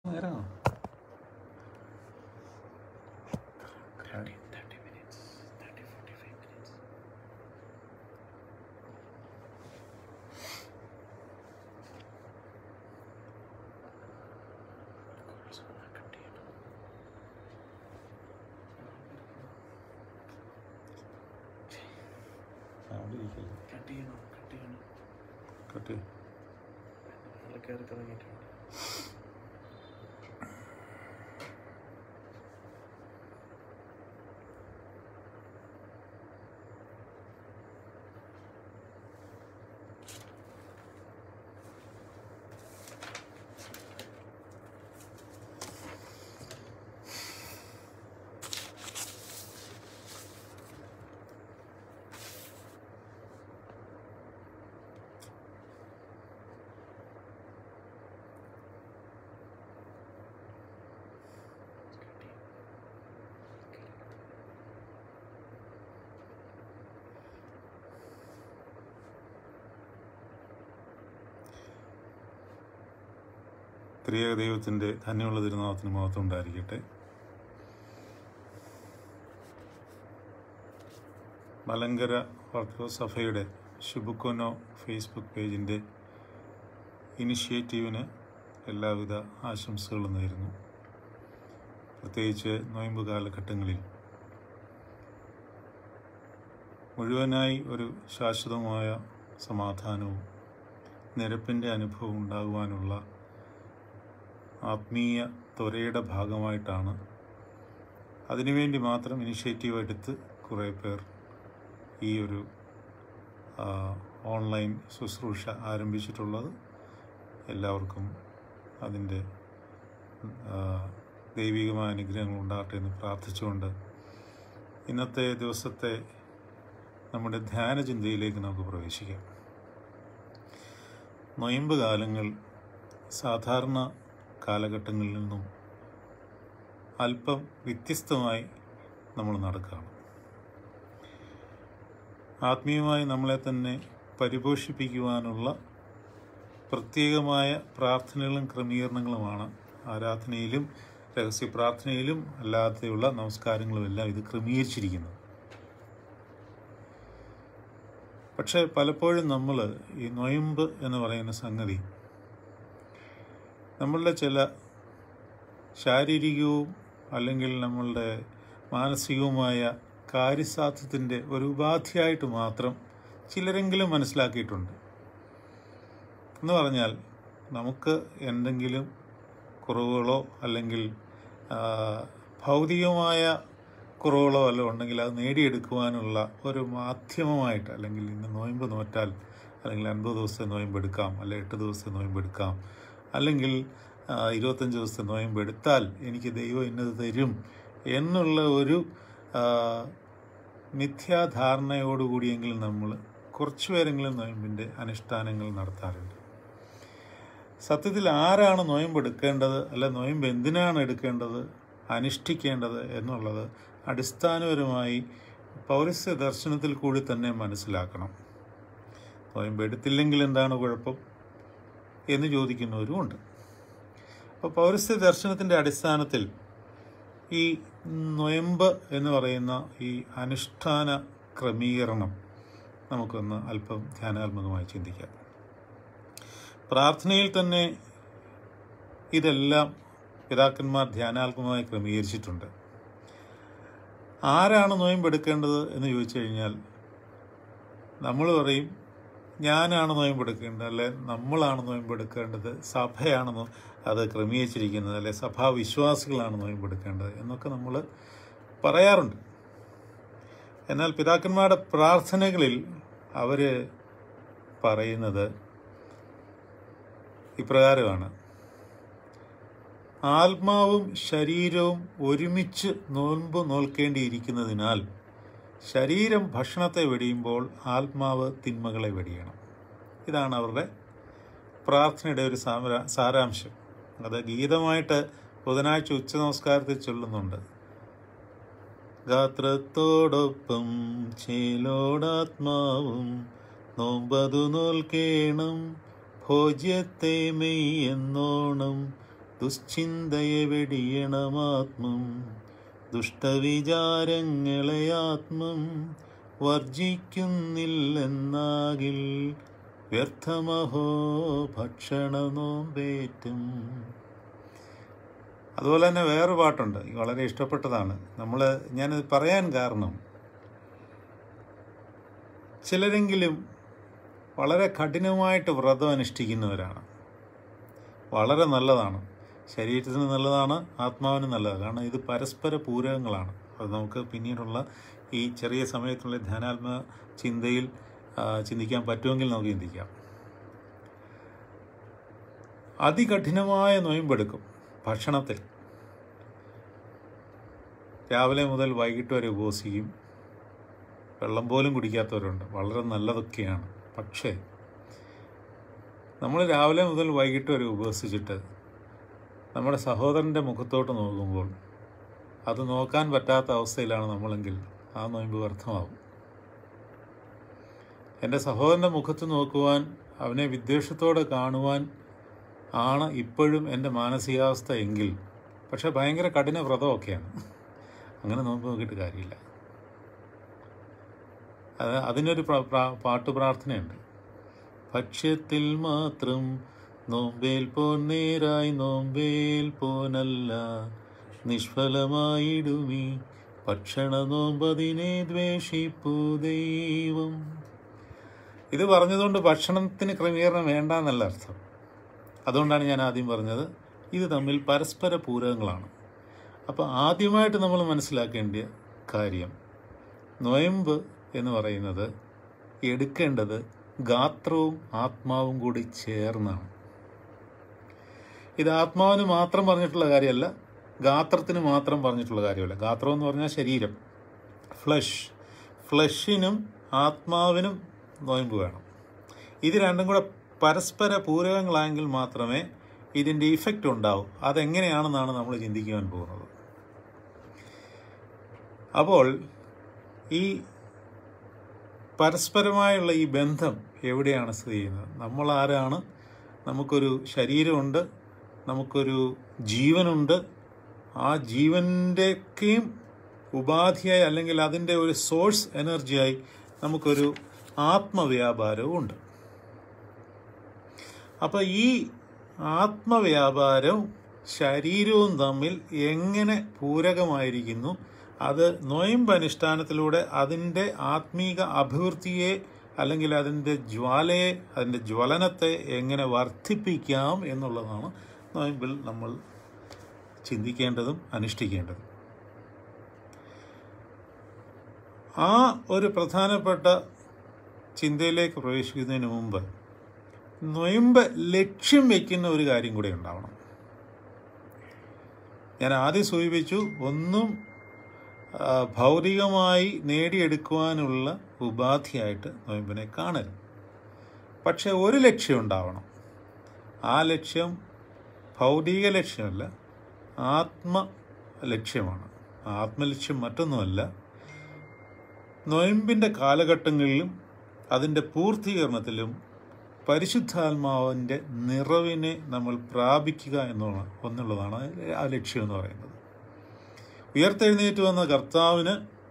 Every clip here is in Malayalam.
നേരമാണോ അവിടെ ഇരിക്കില്ല കട്ട് ചെയ്യണം കട്ട് ചെയ്യണം കട്ട് ചെയ്യ്. ആളെ കയറി തുടങ്ങിയിട്ടുണ്ട് ത്രിയേക ദൈവത്തിൻ്റെ ധന്യമുള്ള തിരുനാമത്തിന് മഹത്വം ഉണ്ടായിരിക്കട്ടെ മലങ്കര ഓർത്തഡോക്സ് സഭയുടെ ഷുബുക്കോനോ ഫേസ്ബുക്ക് പേജിൻ്റെ ഇനിഷ്യേറ്റീവിന് എല്ലാവിധ ആശംസകളും നേരുന്നു പ്രത്യേകിച്ച് നോയമ്പ് കാലഘട്ടങ്ങളിൽ മുഴുവനായി ഒരു ശാശ്വതമായ സമാധാനവും നിരപ്പിൻ്റെ അനുഭവം ഉണ്ടാകുവാനുള്ള ആത്മീയ ത്വരയുടെ ഭാഗമായിട്ടാണ് അതിനുവേണ്ടി മാത്രം ഇനിഷ്യേറ്റീവ് എടുത്ത് കുറേ പേർ ഈ ഒരു ആ, ഓൺലൈൻ ശുശ്രൂഷ ആരംഭിച്ചിട്ടുള്ളത് എല്ലാവർക്കും അതിൻ്റെ ആ, ദൈവികമായ അനുഗ്രഹങ്ങൾ ഉണ്ടാകട്ടെ എന്ന് പ്രാർത്ഥിച്ചുകൊണ്ട് ഇന്നത്തെ ദിവസത്തെ നമ്മുടെ ധ്യാന ചിന്തയിലേക്ക് നമുക്ക് പ്രവേശിക്കാം നൊയമ്പ് കാലങ്ങൾ സാധാരണ കാലഘട്ടങ്ങളിൽ നിന്നും അല്പം വ്യത്യസ്തമായി നമ്മൾ നടക്കുകയാണ് ആത്മീയമായി നമ്മളെ തന്നെ പരിപോഷിപ്പിക്കുവാനുള്ള പ്രത്യേകമായ പ്രാർത്ഥനകളും ക്രമീകരണങ്ങളുമാണ് ആരാധനയിലും രഹസ്യ പ്രാർത്ഥനയിലും അല്ലാതെയുള്ള നമസ്കാരങ്ങളും എല്ലാം ഇത് ക്രമീകരിച്ചിരിക്കുന്നത് പക്ഷേ പലപ്പോഴും നമ്മൾ ഈ നൊയമ്പ് എന്ന് പറയുന്ന സംഗതി നമ്മളുടെ ചില ശാരീരികവും അല്ലെങ്കിൽ നമ്മളുടെ മാനസികവുമായ കാര്യസാധ്യത്തിൻ്റെ ഒരു ഉപാധിയായിട്ട് മാത്രം ചിലരെങ്കിലും മനസ്സിലാക്കിയിട്ടുണ്ട് എന്ന് പറഞ്ഞാൽ നമുക്ക് എന്തെങ്കിലും കുറവുകളോ അല്ലെങ്കിൽ ആ, ഭൗതികമായ കുറവുകളോ വല്ലതും ഉണ്ടെങ്കിൽ അത് നേടിയെടുക്കുവാനുള്ള ഒരു മാധ്യമമായിട്ട് അല്ലെങ്കിൽ ഇന്ന് നോയമ്പ് നോറ്റാൽ അല്ലെങ്കിൽ അൻപത് ദിവസത്തെ നോയമ്പ് എടുക്കാം അല്ലെങ്കിൽ എട്ട് ദിവസത്തെ നോയമ്പ് എടുക്കാം അല്ലെങ്കിൽ ആ, ഇരുപത്തഞ്ച് ദിവസത്തെ നോയമ്പ് എടുത്താൽ എനിക്ക് ദൈവം ഇന്നത് തരും എന്നുള്ള ഒരു ആ, മിഥ്യാധാരണയോടുകൂടിയെങ്കിലും നമ്മൾ കുറച്ചു പേരെങ്കിലും നോയമ്പിൻ്റെ അനുഷ്ഠാനങ്ങൾ നടത്താറുണ്ട് സത്യത്തിൽ ആരാണ് നോയമ്പ് എടുക്കേണ്ടത് അല്ല നോയമ്പ് എന്തിനാണ് എടുക്കേണ്ടത് അനുഷ്ഠിക്കേണ്ടത് എന്നുള്ളത് അടിസ്ഥാനപരമായി പൗരസ്യ ദർശനത്തിൽ കൂടി തന്നെ മനസ്സിലാക്കണം നോയമ്പ് എടുത്തില്ലെങ്കിൽ എന്താണ് കുഴപ്പം എന്ന് ചോദിക്കുന്നവരുമുണ്ട് അപ്പോൾ പൗരസ്യ ദർശനത്തിൻ്റെ അടിസ്ഥാനത്തിൽ ഈ നൊയമ്പ് എന്ന് പറയുന്ന ഈ അനുഷ്ഠാന ക്രമീകരണം നമുക്കൊന്ന് അല്പം ധ്യാനാത്മകമായി ചിന്തിക്കാം പ്രാർത്ഥനയിൽ തന്നെ ഇതെല്ലാം പിതാക്കന്മാർ ധ്യാനാത്മകമായി ക്രമീകരിച്ചിട്ടുണ്ട് ആരാണ് നോയമ്പെടുക്കേണ്ടത് എന്ന് ചോദിച്ചു കഴിഞ്ഞാൽ നമ്മൾ പറയും ഞാനാണ് നോയമ്പെടുക്കേണ്ടത് അല്ലെ നമ്മളാണ് നോയമ്പെടുക്കേണ്ടത് സഭയാണ് നോ- അത് ക്രമീകരിച്ചിരിക്കുന്നത് അല്ലെ സഭാവിശ്വാസികളാണ് നോയമ്പെടുക്കേണ്ടത് എന്നൊക്കെ നമ്മൾ പറയാറുണ്ട് എന്നാൽ പിതാക്കന്മാരുടെ പ്രാർത്ഥനകളിൽ അവർ പറയുന്നത് ഇപ്രകാരമാണ് ആത്മാവും ശരീരവും ഒരുമിച്ച് നോൻപ് നോൽക്കേണ്ടിയിരിക്കുന്നതിനാൽ ശരീരം ഭക്ഷണത്തെ വെടിയുമ്പോൾ ആത്മാവ് തിന്മകളെ വെടിയണം ഇതാണ് അവരുടെ പ്രാർത്ഥനയുടെ ഒരു സാമര- സാരാംശം അത് ഗീതമായിട്ട് ബുധനാഴ്ച ഉച്ച നമസ്കാരത്തിൽ ചൊല്ലുന്നുണ്ട് ഗാത്രത്തോടൊപ്പം ചേലോടാത്മാവും നോമ്പതു നോൽക്കേണം ഭോജ്യത്തെ മെയ് എന്നോണം ദുശ്ചിന്തയെ വെടിയണമാത്മം ദുഷ്ടവിചാരങ്ങളെ ആത്മം വർജിക്കുന്നില്ലെന്നാകിൽ വ്യർത്ഥമഹോ ഭക്ഷണ നോമ്പേറ്റും അതുപോലെ തന്നെ വേറെ പാട്ടുണ്ട് വളരെ ഇഷ്ടപ്പെട്ടതാണ് നമ്മൾ ഞാനത് പറയാൻ കാരണം ചിലരെങ്കിലും വളരെ കഠിനമായിട്ട് വ്രതം അനുഷ്ഠിക്കുന്നവരാണ് വളരെ നല്ലതാണ് ശരീരത്തിന് നല്ലതാണ് ആത്മാവിന് നല്ലതാണ് കാരണം ഇത് പരസ്പര പൂരകങ്ങളാണ് അത് നമുക്ക് പിന്നീടുള്ള ഈ ചെറിയ സമയത്തുള്ള ധ്യാനാത്മ ചിന്തയിൽ ആ, ചിന്തിക്കാൻ പറ്റുമെങ്കിൽ നമുക്ക് ചിന്തിക്കാം അതികഠിനമായ നൊയമ്പെടുക്കും ഭക്ഷണത്തിൽ രാവിലെ മുതൽ വൈകിട്ട് വരെ ഉപവസിക്കും വെള്ളം പോലും കുടിക്കാത്തവരുണ്ട് വളരെ നല്ലതൊക്കെയാണ് പക്ഷേ നമ്മൾ രാവിലെ മുതൽ വൈകിട്ട് വരെ ഉപവസിച്ചിട്ട് നമ്മുടെ സഹോദരൻ്റെ മുഖത്തോട്ട് നോക്കുമ്പോൾ അത് നോക്കാൻ പറ്റാത്ത അവസ്ഥയിലാണ് നമ്മളെങ്കിൽ ആ നോയമ്പ് വ്യർത്ഥമാവും എൻ്റെ സഹോദരൻ്റെ മുഖത്ത് നോക്കുവാൻ അവനെ വിദ്വേഷത്തോടെ കാണുവാൻ ആണ് ഇപ്പോഴും എൻ്റെ മാനസികാവസ്ഥ എങ്കിൽ പക്ഷെ ഭയങ്കര കഠിന വ്രതമൊക്കെയാണ് അങ്ങനെ നോമ്പ് നോക്കിയിട്ട് കാര്യമില്ല അത് അതിനൊരു പ്ര- പ്ര- പാട്ട് പ്രാർത്ഥനയുണ്ട് ഭക്ഷ്യത്തിൽ മാത്രം നോമ്പേൽ പോൻ നേരായി നോമ്പേൽ പോനല്ല നിഷ്ഫലമായിടുമീ ഭക്ഷണ നോമ്പതിനെ ദ്വേഷിപ്പു ദൈവം ഇത് പറഞ്ഞതുകൊണ്ട് ഭക്ഷണത്തിന് ക്രമീകരണം വേണ്ട എന്നല്ല അർത്ഥം അതുകൊണ്ടാണ് ഞാൻ ആദ്യം പറഞ്ഞത് ഇത് തമ്മിൽ പരസ്പര പൂരകങ്ങളാണ് അപ്പോൾ ആദ്യമായിട്ട് നമ്മൾ മനസ്സിലാക്കേണ്ട കാര്യം നൊയമ്പ് എന്ന് പറയുന്നത് എടുക്കേണ്ടത് ഗാത്രവും ആത്മാവും കൂടി ചേർന്നാണ് ഇത് ആത്മാവിന് മാത്രം പറഞ്ഞിട്ടുള്ള കാര്യമല്ല ഗാത്രത്തിന് മാത്രം പറഞ്ഞിട്ടുള്ള കാര്യമല്ല ഗാത്രം എന്ന് പറഞ്ഞാൽ ശരീരം ഫ്ലഷ് ഫ്ലഷിനും ആത്മാവിനും നോയമ്പ് വേണം ഇത് രണ്ടും കൂടെ പരസ്പര പൂരകങ്ങളായെങ്കിൽ മാത്രമേ ഇതിൻ്റെ ഇഫക്റ്റ് ഉണ്ടാവൂ അതെങ്ങനെയാണെന്നാണ് നമ്മൾ ചിന്തിക്കുവാൻ പോകുന്നത് അപ്പോൾ ഈ പരസ്പരമായുള്ള ഈ ബന്ധം എവിടെയാണ് സ്ഥിതി ചെയ്യുന്നത് നമ്മൾ ആരാണ് നമുക്കൊരു ശരീരമുണ്ട് നമുക്കൊരു ജീവനുണ്ട് ആ ജീവൻ്റെയൊക്കെയും ഉപാധിയായി അല്ലെങ്കിൽ അതിൻ്റെ ഒരു സോഴ്സ് എനർജിയായി നമുക്കൊരു ആത്മവ്യാപാരവും ഉണ്ട് അപ്പോൾ ഈ ആത്മവ്യാപാരവും ശരീരവും തമ്മിൽ എങ്ങനെ പൂരകമായിരിക്കുന്നു അത് നൊയമ്പ് അനുഷ്ഠാനത്തിലൂടെ അതിൻ്റെ ആത്മീക അഭിവൃദ്ധിയെ അല്ലെങ്കിൽ അതിൻ്റെ ജ്വാലയെ അതിൻ്റെ ജ്വലനത്തെ എങ്ങനെ വർദ്ധിപ്പിക്കാം എന്നുള്ളതാണ് നൊയമ്പിൽ നമ്മൾ ചിന്തിക്കേണ്ടതും അനുഷ്ഠിക്കേണ്ടതും ആ ഒരു പ്രധാനപ്പെട്ട ചിന്തയിലേക്ക് പ്രവേശിക്കുന്നതിന് മുമ്പ് നൊയമ്പ് ലക്ഷ്യം വയ്ക്കുന്ന ഒരു കാര്യം കൂടി ഉണ്ടാവണം ഞാൻ ആദ്യം സൂചിപ്പിച്ചു ഒന്നും ആ, ഭൗതികമായി നേടിയെടുക്കുവാനുള്ള ഉപാധിയായിട്ട് നൊയമ്പിനെ കാണരുത് പക്ഷെ ഒരു ലക്ഷ്യം ഉണ്ടാവണം ആ ലക്ഷ്യം ഭൗതിക ലക്ഷ്യമല്ല ആത്മ ലക്ഷ്യമാണ് ആത്മലക്ഷ്യം മറ്റൊന്നുമല്ല നൊയമ്പിൻ്റെ കാലഘട്ടങ്ങളിലും അതിൻ്റെ പൂർത്തീകരണത്തിലും പരിശുദ്ധാത്മാവിൻ്റെ നിറവിനെ നമ്മൾ പ്രാപിക്കുക എന്നുള്ള ഒന്നുള്ളതാണ് ആ ലക്ഷ്യം എന്ന് പറയുന്നത് ഉയർത്തെഴുന്നേറ്റ് വന്ന കർത്താവിന്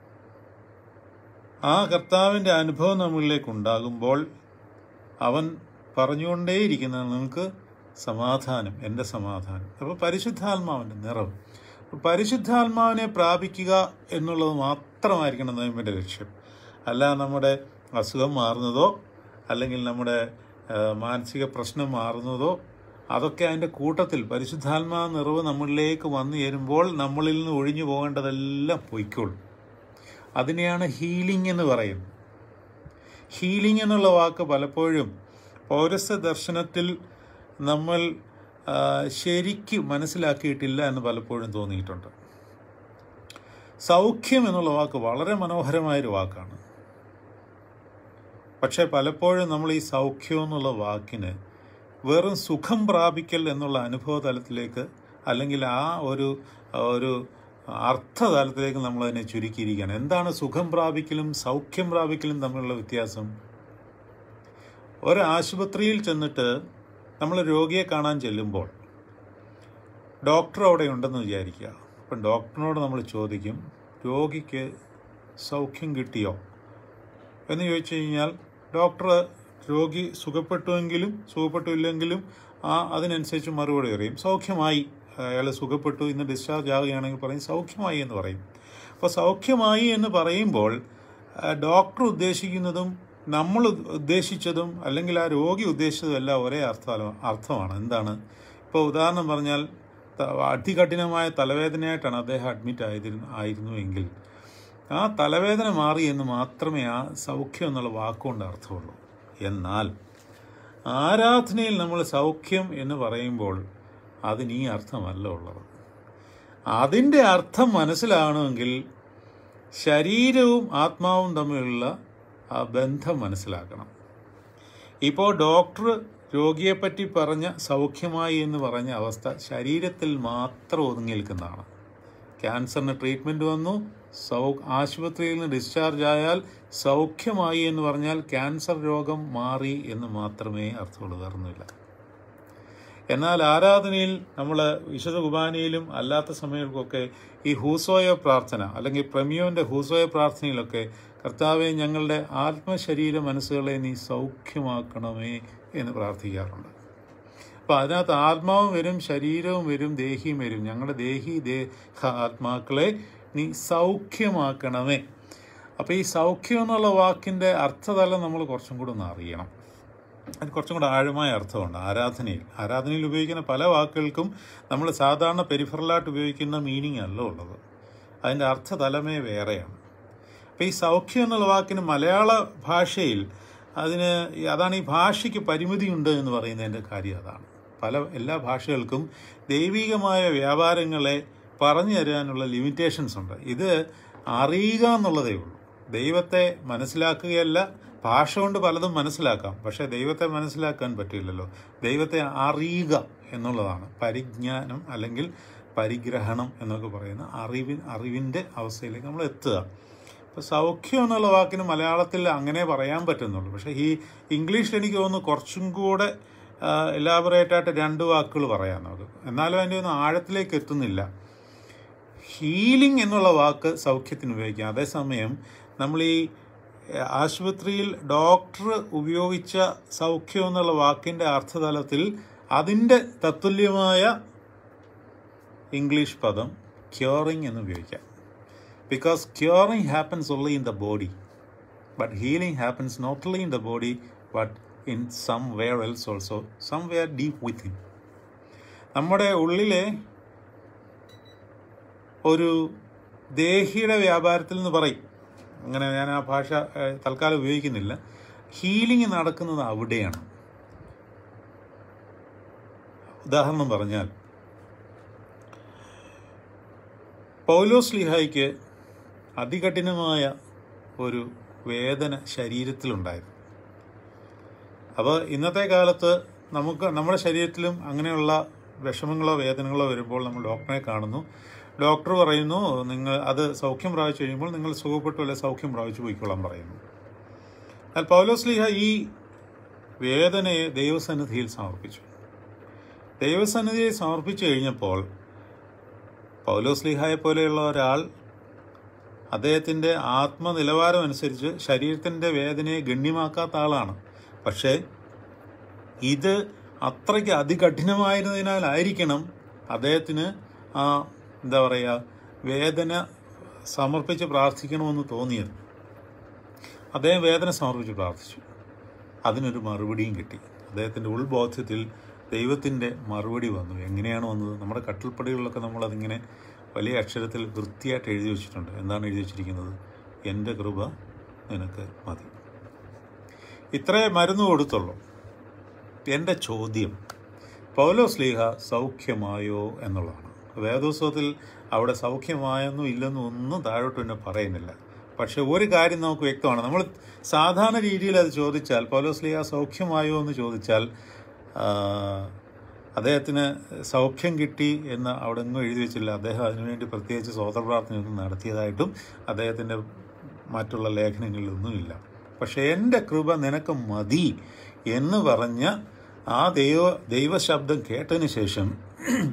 ആ കർത്താവിൻ്റെ അനുഭവം നമ്മളിലേക്ക് ഉണ്ടാകുമ്പോൾ അവൻ പറഞ്ഞുകൊണ്ടേയിരിക്കുന്നത് നിങ്ങൾക്ക് സമാധാനം എൻ്റെ സമാധാനം അപ്പോൾ പരിശുദ്ധാത്മാവിൻ്റെ നിറവ് അപ്പോൾ പരിശുദ്ധാത്മാവിനെ പ്രാപിക്കുക എന്നുള്ളത് മാത്രമായിരിക്കണം നോയമ്പിൻ്റെ ലക്ഷ്യം അല്ല നമ്മുടെ അസുഖം മാറുന്നതോ അല്ലെങ്കിൽ നമ്മുടെ ആ, മാനസിക പ്രശ്നം മാറുന്നതോ അതൊക്കെ അതിൻ്റെ കൂട്ടത്തിൽ പരിശുദ്ധാത്മാ നിറവ് നമ്മളിലേക്ക് വന്നു ചേരുമ്പോൾ നമ്മളിൽ നിന്ന് ഒഴിഞ്ഞു പോകേണ്ടതെല്ലാം പൊയ്ക്കോളും അതിനെയാണ് ഹീലിംഗ് എന്ന് പറയുന്നത് ഹീലിംഗ് എന്നുള്ള വാക്ക് പലപ്പോഴും പൗരസ്ത്യ ദർശനത്തിൽ നമ്മൾ ആ, ശരിക്കും മനസ്സിലാക്കിയിട്ടില്ല എന്ന് പലപ്പോഴും തോന്നിയിട്ടുണ്ട് സൗഖ്യം എന്നുള്ള വാക്ക് വളരെ മനോഹരമായൊരു വാക്കാണ് പക്ഷേ പലപ്പോഴും നമ്മൾ ഈ സൗഖ്യം എന്നുള്ള വാക്കിന് വെറും സുഖം പ്രാപിക്കൽ എന്നുള്ള അനുഭവ തലത്തിലേക്ക് അല്ലെങ്കിൽ ആ ഒരു ഒരു അർത്ഥതലത്തിലേക്ക് നമ്മൾ അതിനെ ചുരുക്കിയിരിക്കുകയാണ് എന്താണ് സുഖം പ്രാപിക്കലും സൗഖ്യം പ്രാപിക്കലും തമ്മിലുള്ള വ്യത്യാസം ഒരു ആശുപത്രിയിൽ ചെന്നിട്ട് നമ്മൾ രോഗിയെ കാണാൻ ചെല്ലുമ്പോൾ ഡോക്ടർ അവിടെ ഉണ്ടെന്ന് വിചാരിക്കുക അപ്പം ഡോക്ടറിനോട് നമ്മൾ ചോദിക്കും രോഗിക്ക് സൗഖ്യം കിട്ടിയോ എന്ന് ചോദിച്ചു കഴിഞ്ഞാൽ ഡോക്ടർ രോഗി സുഖപ്പെട്ടുവെങ്കിലും സുഖപ്പെട്ടില്ലെങ്കിലും ആ അതിനനുസരിച്ച് മറുപടി പറയും സൗഖ്യമായി അയാൾ സുഖപ്പെട്ടു ഇന്ന് ഡിസ്ചാർജ് ആവുകയാണെങ്കിൽ പറയും സൗഖ്യമായി എന്ന് പറയും അപ്പോൾ സൗഖ്യമായി എന്ന് പറയുമ്പോൾ ആ, ഡോക്ടർ ഉദ്ദേശിക്കുന്നതും നമ്മൾ ഉദ്ദേശിച്ചതും അല്ലെങ്കിൽ ആ രോഗി ഉദ്ദേശിച്ചതും എല്ലാം ഒരേ അർത്ഥ അർത്ഥമാണ് എന്താണ് ഇപ്പോൾ ഉദാഹരണം പറഞ്ഞാൽ ത- അതികഠിനമായ തലവേദനയായിട്ടാണ് അദ്ദേഹം അഡ്മിറ്റ് ആയിരുന്നു ആയിരുന്നുവെങ്കിൽ ആ തലവേദന മാറി എന്ന് മാത്രമേ ആ സൗഖ്യം എന്നുള്ള വാക്കുകൊണ്ട് അർത്ഥമുള്ളൂ എന്നാൽ ആരാധനയിൽ നമ്മൾ സൗഖ്യം എന്ന് പറയുമ്പോൾ അതിന് ഈ അർത്ഥമല്ല ഉള്ളത് അതിൻ്റെ അർത്ഥം മനസ്സിലാവണമെങ്കിൽ ശരീരവും ആത്മാവും തമ്മിലുള്ള ആ ബന്ധം മനസ്സിലാക്കണം ഇപ്പോൾ ഡോക്ടർ രോഗിയെപ്പറ്റി പറഞ്ഞ സൗഖ്യമായി എന്ന് പറഞ്ഞ അവസ്ഥ ശരീരത്തിൽ മാത്രം ഒതുങ്ങി നിൽക്കുന്നതാണ് ക്യാൻസറിന് ട്രീറ്റ്മെൻറ്റ് വന്നു സൗ ആശുപത്രിയിൽ നിന്ന് ഡിസ്ചാർജ് ആയാൽ സൗഖ്യമായി എന്ന് പറഞ്ഞാൽ ക്യാൻസർ രോഗം മാറി എന്ന് മാത്രമേ അർത്ഥമുള്ളൂ വേറൊന്നുമില്ല എന്നാൽ ആരാധനയിൽ നമ്മൾ വിശുദ്ധ കുർബാനയിലും അല്ലാത്ത സമയങ്ങൾക്കൊക്കെ ഈ ഹൂസോയ പ്രാർത്ഥന അല്ലെങ്കിൽ പ്രമിയോന്റെ ഹൂസോയ പ്രാർത്ഥനയിലൊക്കെ കർത്താവെ ഞങ്ങളുടെ ആത്മശരീര മനസ്സുകളെ നീ സൗഖ്യമാക്കണമേ എന്ന് പ്രാർത്ഥിക്കാറുണ്ട് അപ്പോൾ അതിനകത്ത് ആത്മാവും വരും ശരീരവും വരും ദേഹിയും വരും ഞങ്ങളുടെ ദേഹി ദേഹ ആത്മാക്കളെ നീ സൗഖ്യമാക്കണമേ അപ്പോൾ ഈ സൗഖ്യം എന്നുള്ള വാക്കിൻ്റെ അർത്ഥതലം നമ്മൾ കുറച്ചും കൂടെ ഒന്ന് അറിയണം അതിന് കുറച്ചും കൂടെ ആഴമായ അർത്ഥമുണ്ട് ആരാധനയിൽ ആരാധനയിൽ ഉപയോഗിക്കുന്ന പല വാക്കുകൾക്കും നമ്മൾ സാധാരണ പെരിഫറലായിട്ട് ഉപയോഗിക്കുന്ന മീനിങ് അല്ല ഉള്ളത് അതിൻ്റെ അർത്ഥതലമേ വേറെയാണ് അപ്പോൾ ഈ സൗഖ്യം എന്നുള്ള വാക്കിന് മലയാള ഭാഷയിൽ അതിന് അതാണ് ഈ ഭാഷയ്ക്ക് പരിമിതിയുണ്ട് എന്ന് പറയുന്നതിൻ്റെ കാര്യം അതാണ് പല എല്ലാ ഭാഷകൾക്കും ദൈവികമായ വ്യാപാരങ്ങളെ പറഞ്ഞു തരാനുള്ള ലിമിറ്റേഷൻസ് ഉണ്ട് ഇത് അറിയുക എന്നുള്ളതേ ഉള്ളൂ ദൈവത്തെ മനസ്സിലാക്കുകയല്ല ഭാഷ കൊണ്ട് പലതും മനസ്സിലാക്കാം പക്ഷേ ദൈവത്തെ മനസ്സിലാക്കാൻ പറ്റില്ലല്ലോ ദൈവത്തെ അറിയുക എന്നുള്ളതാണ് പരിജ്ഞാനം അല്ലെങ്കിൽ പരിഗ്രഹണം എന്നൊക്കെ പറയുന്ന അറിവിൻ അറിവിൻ്റെ അവസ്ഥയിലേക്ക് നമ്മൾ എത്തുക ഇപ്പോൾ സൗഖ്യം എന്നുള്ള വാക്കിന് മലയാളത്തിൽ അങ്ങനെ പറയാൻ പറ്റുന്നുള്ളൂ പക്ഷേ ഈ ഇംഗ്ലീഷിൽ എനിക്ക് തോന്നുന്നു കുറച്ചും കൂടെ എലാബറേറ്റ് ആയിട്ട് രണ്ട് വാക്കുകൾ പറയാൻ നമുക്ക് എന്നാലും അതിൻ്റെ ഒന്നും ആഴത്തിലേക്ക് എത്തുന്നില്ല ഹീലിംഗ് എന്നുള്ള വാക്ക് സൗഖ്യത്തിന് ഉപയോഗിക്കാം അതേസമയം നമ്മൾ ഈ ഏഹ്, ആശുപത്രിയിൽ ഡോക്ടർ ഉപയോഗിച്ച സൗഖ്യം എന്നുള്ള വാക്കിൻ്റെ അർത്ഥതലത്തിൽ അതിൻ്റെ തത്തുല്യമായ ഇംഗ്ലീഷ് പദം ക്യൂറിംഗ് എന്ന് ഉപയോഗിക്കാം because curing happens only in the body but healing happens not only in the body but in somewhere else also somewhere deep within നമ്മുടെ ഉള്ളിലെ ഒരു ദേഹിയുടെ വ്യാപാരത്തിൽ നിന്ന് പറയും അങ്ങനെ ഞാൻ ആ ഭാഷ ഏഹ്, തൽക്കാലം ഉപയോഗിക്കുന്നില്ല ഹീലിംഗ് നടക്കുന്നത് അവിടെയാണ് ഉദാഹരണം പറഞ്ഞാൽ പൗലോസ് ലിഹായിക്ക് അതികഠിനമായ ഒരു വേദന ശരീരത്തിലുണ്ടായിരുന്നു അപ്പോൾ ഇന്നത്തെ കാലത്ത് നമുക്ക് നമ്മുടെ ശരീരത്തിലും അങ്ങനെയുള്ള വിഷമങ്ങളോ വേദനകളോ വരുമ്പോൾ നമ്മൾ ഡോക്ടറെ കാണുന്നു ഡോക്ടർ പറയുന്നു നിങ്ങൾ അത് സൗഖ്യം പ്രാപിച്ചു കഴിയുമ്പോൾ നിങ്ങൾ സുഖപ്പെട്ടു അല്ലെ സൗഖ്യം പ്രാപിച്ചു പോയിക്കൊള്ളാൻ പറയുന്നു എന്നാൽ പൗലോസ് ലീഹ ഈ വേദനയെ ദൈവസന്നിധിയിൽ സമർപ്പിച്ചു ദൈവസന്നിധിയിൽ സമർപ്പിച്ചു കഴിഞ്ഞപ്പോൾ പൗലോസ് ലീഹായെ പോലെയുള്ള ഒരാൾ അദ്ദേഹത്തിൻ്റെ ആത്മനിലവാരം അനുസരിച്ച് ശരീരത്തിൻ്റെ വേദനയെ ഗണ്യമാക്കാത്ത ആളാണ് പക്ഷേ ഇത് അത്രയ്ക്ക് അതികഠിനമായിരുന്നതിനാലായിരിക്കണം അദ്ദേഹത്തിന് ആ എന്താ പറയുക വേദന സമർപ്പിച്ച് പ്രാർത്ഥിക്കണമെന്ന് തോന്നിയത് അദ്ദേഹം വേദന സമർപ്പിച്ച് പ്രാർത്ഥിച്ചു അതിനൊരു മറുപടിയും കിട്ടി അദ്ദേഹത്തിൻ്റെ ഉൾബോധ്യത്തിൽ ദൈവത്തിൻ്റെ മറുപടി വന്നു എങ്ങനെയാണ് വന്നത് നമ്മുടെ കട്ടിൽപ്പടികളിലൊക്കെ നമ്മളതിങ്ങനെ വലിയ അക്ഷരത്തിൽ വൃത്തിയായിട്ട് എഴുതി വെച്ചിട്ടുണ്ട് എന്താണ് എഴുതി വെച്ചിരിക്കുന്നത് എൻ്റെ കൃപ നിനക്ക് മതി ഇത്രേ മരുന്ന് കൊടുത്തുള്ളൂ എൻ്റെ ചോദ്യം പൗലോസ് ലീഹ സൗഖ്യമായോ എന്നുള്ളതാണ് വേദോത്സവത്തിൽ അവിടെ സൗഖ്യമായെന്നും ഇല്ലെന്നും ഒന്നും താഴോട്ട് പിന്നെ പറയുന്നില്ല പക്ഷെ ഒരു കാര്യം നമുക്ക് വ്യക്തമാണ് നമ്മൾ സാധാരണ രീതിയിൽ അത് ചോദിച്ചാൽ പൗലോസ് ലീഹ സൗഖ്യമായോ എന്ന് ചോദിച്ചാൽ ആ, അദ്ദേഹത്തിന് സൗഖ്യം കിട്ടി എന്ന് അവിടെ എങ്ങും എഴുതി വെച്ചില്ല അദ്ദേഹം അതിനുവേണ്ടി പ്രത്യേകിച്ച് സ്വതന്ത്ര പ്രാർത്ഥനയൊന്നും നടത്തിയതായിട്ടും അദ്ദേഹത്തിൻ്റെ മറ്റുള്ള ലേഖനങ്ങളിലൊന്നുമില്ല പക്ഷെ എൻ്റെ കൃപ നിനക്ക് മതി എന്ന് പറഞ്ഞ ആ ദൈവ ദൈവശബ്ദം കേട്ടതിന് ശേഷം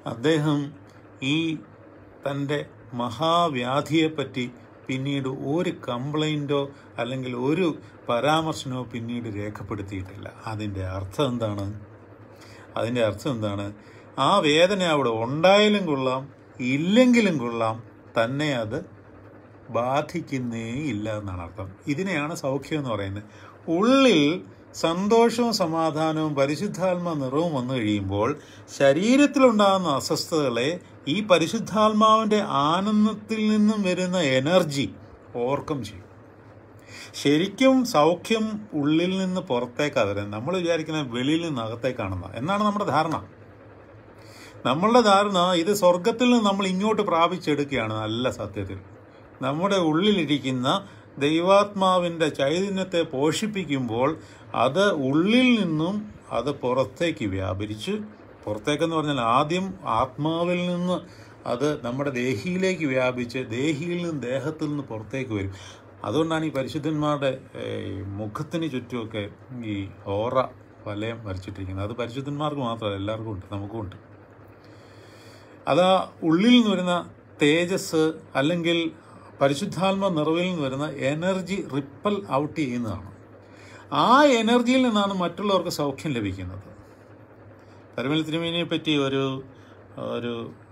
അദ്ദേഹം ഈ തൻ്റെ മഹാവ്യാധിയെപ്പറ്റി പിന്നീട് ഒരു കംപ്ലൈൻറ്റോ അല്ലെങ്കിൽ ഒരു പരാമർശനോ പിന്നീട് രേഖപ്പെടുത്തിയിട്ടില്ല അതിൻ്റെ അർത്ഥം എന്താണ് അതിൻ്റെ അർത്ഥം എന്താണ് ആ വേദന അവിടെ ഉണ്ടായാലും കൊള്ളാം ഇല്ലെങ്കിലും കൊള്ളാം തന്നെ അത് ബാധിക്കുന്നേ ഇല്ല എന്നാണ് അർത്ഥം ഇതിനെയാണ് സൗഖ്യം എന്ന് പറയുന്നത് ഉള്ളിൽ സന്തോഷവും സമാധാനവും പരിശുദ്ധാത്മ നിറവും വന്നു കഴിയുമ്പോൾ ശരീരത്തിലുണ്ടാകുന്ന അസ്വസ്ഥതകളെ ഈ പരിശുദ്ധാത്മാവിൻ്റെ ആനന്ദത്തിൽ നിന്നും വരുന്ന എനർജി ഓവർകം ചെയ്യും ശരിക്കും സൗഖ്യം ഉള്ളിൽ നിന്ന് പുറത്തേക്കാണ് വരുന്നത് നമ്മൾ വിചാരിക്കുന്നത് വെളിയിൽ നിന്ന് അകത്തേക്കാണെന്ന എന്നാണ് നമ്മുടെ ധാരണ നമ്മളുടെ ധാരണ ഇത് സ്വർഗത്തിൽ നിന്ന് നമ്മൾ ഇങ്ങോട്ട് പ്രാപിച്ചെടുക്കുകയാണ് നല്ല സത്യത്തിൽ നമ്മുടെ ഉള്ളിലിരിക്കുന്ന ദൈവാത്മാവിൻ്റെ ചൈതന്യത്തെ പോഷിപ്പിക്കുമ്പോൾ അത് ഉള്ളിൽ നിന്നും അത് പുറത്തേക്ക് വ്യാപരിച്ച് പുറത്തേക്കെന്ന് പറഞ്ഞാൽ ആദ്യം ആത്മാവിൽ നിന്ന് അത് നമ്മുടെ ദേഹിയിലേക്ക് വ്യാപിച്ച് ദേഹിയിൽ നിന്ന് ദേഹത്തിൽ നിന്ന് പുറത്തേക്ക് വരും അതുകൊണ്ടാണ് ഈ പരിശുദ്ധന്മാരുടെ ഏഹ്, മുഖത്തിന് ചുറ്റുമൊക്കെ ഈ ഓറ വലയം വരച്ചിട്ടിരിക്കുന്നത് അത് പരിശുദ്ധന്മാർക്ക് മാത്രമല്ല എല്ലാവർക്കും ഉണ്ട് നമുക്കും ഉണ്ട് അത് ഉള്ളിൽ നിന്ന് വരുന്ന തേജസ് അല്ലെങ്കിൽ പരിശുദ്ധാത്മ നിറവിൽ നിന്ന് വരുന്ന എനർജി റിപ്പൽ ഔട്ട് ചെയ്യുന്നതാണ് ആ എനർജിയിൽ നിന്നാണ് മറ്റുള്ളവർക്ക് സൗഖ്യം ലഭിക്കുന്നത് പരിമൽ തിരുമേനിയെ പറ്റി ഒരു ഒരു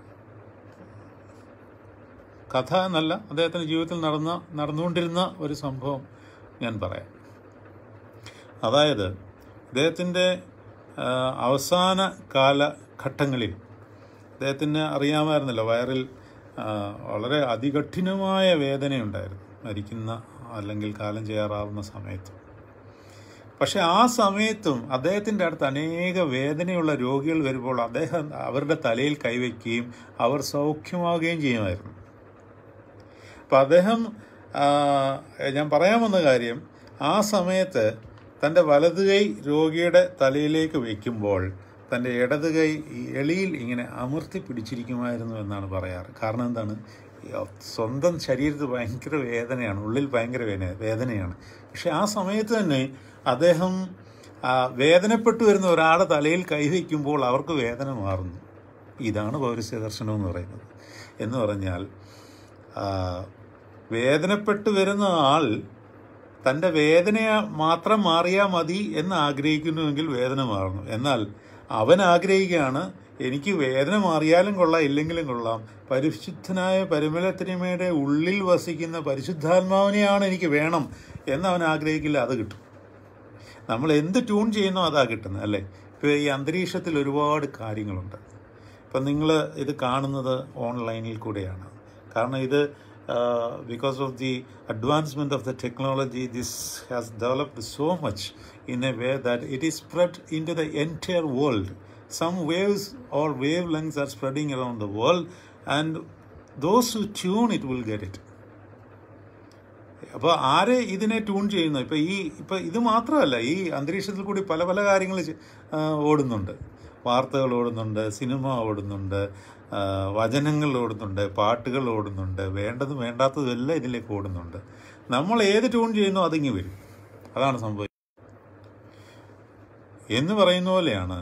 കഥ എന്നല്ല അദ്ദേഹത്തിൻ്റെ ജീവിതത്തിൽ നടന്ന നടന്നുകൊണ്ടിരുന്ന ഒരു സംഭവം ഞാൻ പറയാം അതായത് അദ്ദേഹത്തിൻ്റെ ആ, അവസാന കാലഘട്ടങ്ങളിൽ അദ്ദേഹത്തിന് അറിയാമായിരുന്നല്ലോ വയറിൽ ആ, വളരെ അതികഠിനമായ വേദനയുണ്ടായിരുന്നു മരിക്കുന്ന അല്ലെങ്കിൽ കാലം ചെയ്യാറാവുന്ന സമയത്ത് പക്ഷെ ആ സമയത്തും അദ്ദേഹത്തിൻ്റെ അടുത്ത് അനേക വേദനയുള്ള രോഗികൾ വരുമ്പോൾ അദ്ദേഹം അവരുടെ തലയിൽ കൈവയ്ക്കുകയും അവർ സൗഖ്യമാവുകയും ചെയ്യുമായിരുന്നു അപ്പം അദ്ദേഹം ആ, ഞാൻ പറയാൻ വന്ന കാര്യം ആ സമയത്ത് തൻ്റെ വലത് കൈ രോഗിയുടെ തലയിലേക്ക് വയ്ക്കുമ്പോൾ തൻ്റെ ഇടത് കൈ ഈ എളിയിൽ ഇങ്ങനെ അമർത്തി പിടിച്ചിരിക്കുമായിരുന്നു എന്നാണ് പറയാറ് കാരണം എന്താണ് ഈ സ്വന്തം ശരീരത്തിൽ ഭയങ്കര വേദനയാണ് ഉള്ളിൽ ഭയങ്കര വേദന വേദനയാണ് പക്ഷെ ആ സമയത്ത് തന്നെ അദ്ദേഹം ആ, വേദനപ്പെട്ടു വരുന്ന ഒരാളുടെ തലയിൽ കൈവയ്ക്കുമ്പോൾ അവർക്ക് വേദന മാറുന്നു ഇതാണ് പൗരസ്യ ദർശനം എന്ന് പറയുന്നത് എന്ന് പറഞ്ഞാൽ ആ, വേദനപ്പെട്ടു വരുന്ന ആൾ തൻ്റെ വേദന മാത്രം മാറിയാൽ മതി എന്ന് ആഗ്രഹിക്കുന്നുവെങ്കിൽ വേദന മാറുന്നു എന്നാൽ അവൻ ആഗ്രഹിക്കുകയാണ് എനിക്ക് വേദന മാറിയാലും കൊള്ളാം ഇല്ലെങ്കിലും കൊള്ളാം പരിശുദ്ധനായ പരിമലത്തിനിമയുടെ ഉള്ളിൽ വസിക്കുന്ന പരിശുദ്ധാത്മാവിനെയാണ് എനിക്ക് വേണം എന്ന് അവൻ ആഗ്രഹിക്കില്ല അത് കിട്ടും നമ്മൾ എന്ത് ട്യൂൺ ചെയ്യുന്നോ അതാ കിട്ടുന്നത് അല്ലേ ഇപ്പോൾ ഈ അന്തരീക്ഷത്തിൽ ഒരുപാട് കാര്യങ്ങളുണ്ട് ഇപ്പം നിങ്ങൾ ഇത് കാണുന്നത് ഓൺലൈനിൽ കൂടെയാണ് കാരണം ഇത് because of the advancement of the technology this has developed so much in a way that it is spread in to the entire world some waves or wavelengths are spreading around the world and those who tune it will get it അപ്പോൾ ആര് ഇതിനെ ട്യൂൺ ചെയ്യുന്നു ഇപ്പോൾ ഈ ഇപ്പോൾ ഇത് മാത്രമല്ല ഈ അന്തരീക്ഷത്തിൽ കൂടി പല പല കാര്യങ്ങൾ ഓടുന്നുണ്ട് വാർത്തകൾ ഓടുന്നുണ്ട് സിനിമ ഓടുന്നുണ്ട് ആ, വചനങ്ങൾ ഓടുന്നുണ്ട് പാട്ടുകൾ ഓടുന്നുണ്ട് വേണ്ടതും വേണ്ടാത്തതും എല്ലാം ഇതിലേക്ക് ഓടുന്നുണ്ട് നമ്മൾ ഏത് ട്യൂൺ ചെയ്യുന്നോ അതിങ്ങി വരും അതാണ് സംഭവിക്കുന്നത് എന്ന് പറയുന്ന പോലെയാണ്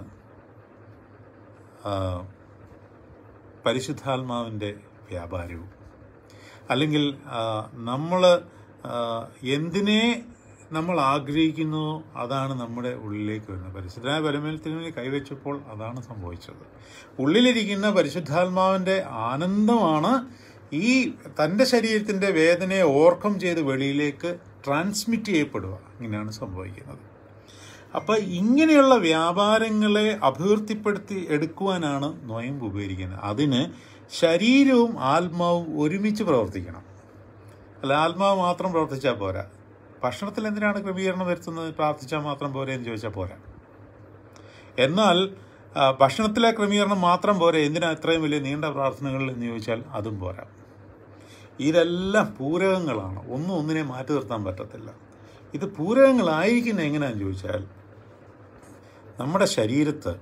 ആ, പരിശുദ്ധാത്മാവിൻ്റെ വ്യാപാരവും അല്ലെങ്കിൽ നമ്മൾ എന്തിനെ നമ്മൾ ആഗ്രഹിക്കുന്നു അതാണ് നമ്മുടെ ഉള്ളിലേക്ക് വരുന്നത് പരിശുദ്ധനായ പരമേൽത്തിന് കൈവച്ചപ്പോൾ അതാണ് സംഭവിച്ചത് ഉള്ളിലിരിക്കുന്ന പരിശുദ്ധാത്മാവിൻ്റെ ആനന്ദമാണ് ഈ തൻ്റെ ശരീരത്തിൻ്റെ വേദനയെ ഓവർകം ചെയ്ത് വെളിയിലേക്ക് ട്രാൻസ്മിറ്റ് ചെയ്യപ്പെടുക ഇങ്ങനെയാണ് സംഭവിക്കുന്നത് അപ്പം ഇങ്ങനെയുള്ള വ്യാപാരങ്ങളെ അഭിവൃദ്ധിപ്പെടുത്തി എടുക്കുവാനാണ് നൊയമ്പ് ഉപകരിക്കുന്നത് അതിന് ശരീരവും ആത്മാവും ഒരുമിച്ച് പ്രവർത്തിക്കണം അല്ല ആത്മാവ് മാത്രം പ്രവർത്തിച്ചാൽ പോരാ ഭക്ഷണത്തിൽ എന്തിനാണ് ക്രമീകരണം വരുത്തുന്നത് പ്രാർത്ഥിച്ചാൽ മാത്രം പോരെ എന്ന് ചോദിച്ചാൽ പോരാ എന്നാൽ ആ, ഭക്ഷണത്തിലെ ക്രമീകരണം മാത്രം പോരെ എന്തിനാ ഇത്രയും വലിയ നീണ്ട പ്രാർത്ഥനകൾ എന്ന് ചോദിച്ചാൽ അതും പോരാ ഇതെല്ലാം പൂരകങ്ങളാണ് ഒന്നും ഒന്നിനെ മാറ്റി നിർത്താൻ പറ്റത്തില്ല ഇത് പൂരകങ്ങളായിരിക്കുന്നത് എങ്ങനെയാണെന്ന് ചോദിച്ചാൽ നമ്മുടെ ശരീരത്ത്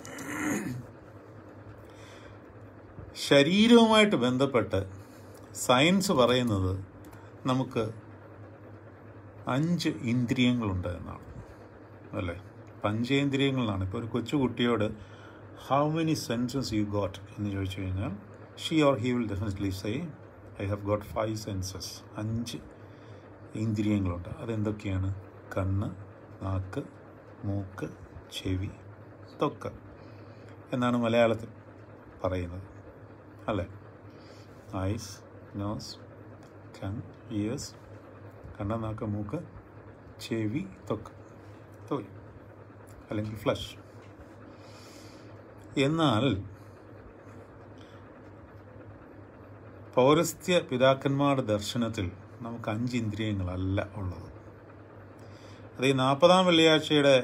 ശരീരവുമായിട്ട് ബന്ധപ്പെട്ട് സയൻസ് പറയുന്നത് നമുക്ക് അഞ്ച് ഇന്ദ്രിയങ്ങളുണ്ട് എന്നാണ് അല്ലേ പഞ്ചേന്ദ്രിയങ്ങളാണ് ഇപ്പോൾ ഒരു കൊച്ചു കുട്ടിയോട് how many senses you got എന്ന് ചോദിച്ചു കഴിഞ്ഞാൽ she or he will definitely say I have got five senses അഞ്ച് ഇന്ദ്രിയങ്ങളുണ്ട് അതെന്തൊക്കെയാണ് കണ്ണ് നാക്ക് മൂക്ക് ചെവി ത്വക്ക് എന്നാണ് മലയാളത്തിൽ പറയുന്നത് അല്ലേ ഐസ് നോസ് കൺ ഇയേഴ്സ് കണ്ണ നാക്ക് മൂക്ക് ചെവി ത്വക്ക് തൊലി അല്ലെങ്കിൽ ഫ്ലഷ് എന്നാൽ പൗരസ്ത്യ പിതാക്കന്മാരുടെ ദർശനത്തിൽ നമുക്ക് അഞ്ച് ഇന്ദ്രിയങ്ങളല്ല ഉള്ളത് അത് ഈ നാൽപ്പതാം വെള്ളിയാഴ്ചയുടെ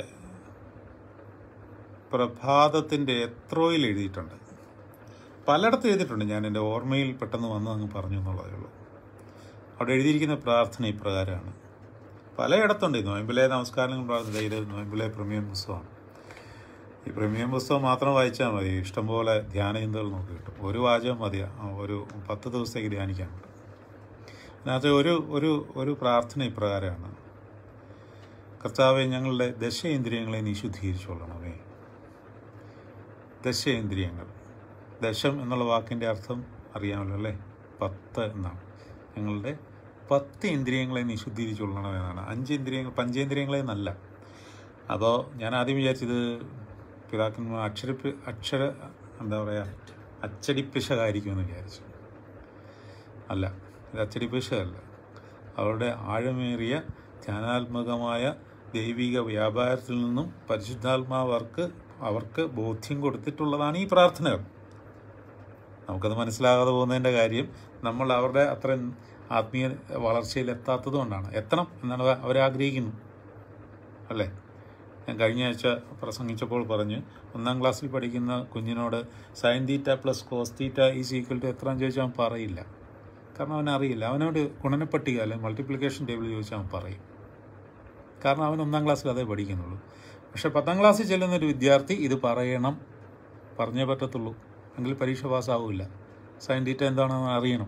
പ്രഭാതത്തിൻ്റെ എത്രോയിൽ എഴുതിയിട്ടുണ്ട് പലയിടത്തും എഴുതിയിട്ടുണ്ട് ഞാൻ എൻ്റെ ഓർമ്മയിൽ പെട്ടെന്ന് വന്ന് അങ്ങ് പറഞ്ഞു എന്നുള്ളതേ ഉള്ളൂ അവിടെ എഴുതിയിരിക്കുന്ന പ്രാർത്ഥന ഇപ്രകാരമാണ് പലയിടത്തുണ്ട് ഈ നോയമ്പിലെ നമസ്കാരങ്ങൾ പ്രാർത്ഥന ഇത് നോയമ്പിലെ പ്രീമിയം പുസ്തകമാണ് ഈ പ്രീമിയം പുസ്തകം മാത്രം വായിച്ചാൽ മതി ഇഷ്ടംപോലെ ധ്യാന ചിന്തകൾ നമുക്ക് കിട്ടും ഒരു വാചകം മതി ആ, ഒരു പത്ത് ദിവസത്തേക്ക് ധ്യാനിക്കാൻ പറ്റും അതിനകത്ത് ഒരു ഒരു ഒരു പ്രാർത്ഥന ഇപ്രകാരമാണ് കർത്താവെ ഞങ്ങളുടെ ദശേന്ദ്രിയങ്ങളെ നീ ശുദ്ധീകരിച്ചോളണമേ ദശേന്ദ്രിയങ്ങൾ ദശം എന്നുള്ള വാക്കിൻ്റെ അർത്ഥം അറിയാമല്ലോ അല്ലേ പത്ത് എന്നാണ് ഞങ്ങളുടെ പത്ത് ഇന്ദ്രിയങ്ങളെ നീ ശുദ്ധീകരിച്ചോളണം എന്നാണ് അഞ്ച് ഇന്ദ്രിയങ്ങൾ പഞ്ചേന്ദ്രിയങ്ങളെ എന്നല്ല അതോ ഞാൻ ആദ്യം വിചാരിച്ചത് പിതാക്കന്മാർ അക്ഷര അക്ഷര എന്താ പറയുക അച്ചടിപ്പിശകായിരിക്കുമെന്ന് വിചാരിച്ചു അല്ല ഇത് അച്ചടിപ്പിശകല്ല അവരുടെ ആഴമേറിയ ധ്യാനാത്മകമായ ദൈവിക വ്യാപാരത്തിൽ നിന്നും പരിശുദ്ധാത്മാവർക്ക് അവർക്ക് ബോധ്യം കൊടുത്തിട്ടുള്ളതാണ് ഈ പ്രാർത്ഥനകൾ നമുക്കത് മനസ്സിലാകാതെ പോകുന്നതിൻ്റെ കാര്യം നമ്മൾ അവരുടെ അത്രയും ആത്മീയ വളർച്ചയിൽ എത്താത്തത് കൊണ്ടാണ് എത്തണം എന്നാണ് അവരാഗ്രഹിക്കുന്നു അല്ലേ ഞാൻ കഴിഞ്ഞ ആഴ്ച പ്രസംഗിച്ചപ്പോൾ പറഞ്ഞ് ഒന്നാം ക്ലാസ്സിൽ പഠിക്കുന്ന കുഞ്ഞിനോട് sine theta plus cos theta is equal to എത്രയെന്ന് ചോദിച്ചാൽ അവൻ പറയില്ല കാരണം അവനറിയില്ല അവനോട് ഗുണനപ്പട്ടിക അല്ലെങ്കിൽ മൾട്ടിപ്ലിക്കേഷൻ ടേബിൾ ചോദിച്ചാൽ അവൻ പറയും കാരണം അവൻ ഒന്നാം ക്ലാസ്സിൽ അതേ പഠിക്കുന്നുള്ളൂ പക്ഷെ പത്താം ക്ലാസ്സിൽ ചെല്ലുന്ന ഒരു വിദ്യാർത്ഥി ഇത് പറയണം പറഞ്ഞേ പറ്റത്തുള്ളൂ എങ്കിൽ പരീക്ഷ പാസ്സാവില്ല സൈൻ തീറ്റ എന്താണെന്ന് അറിയണം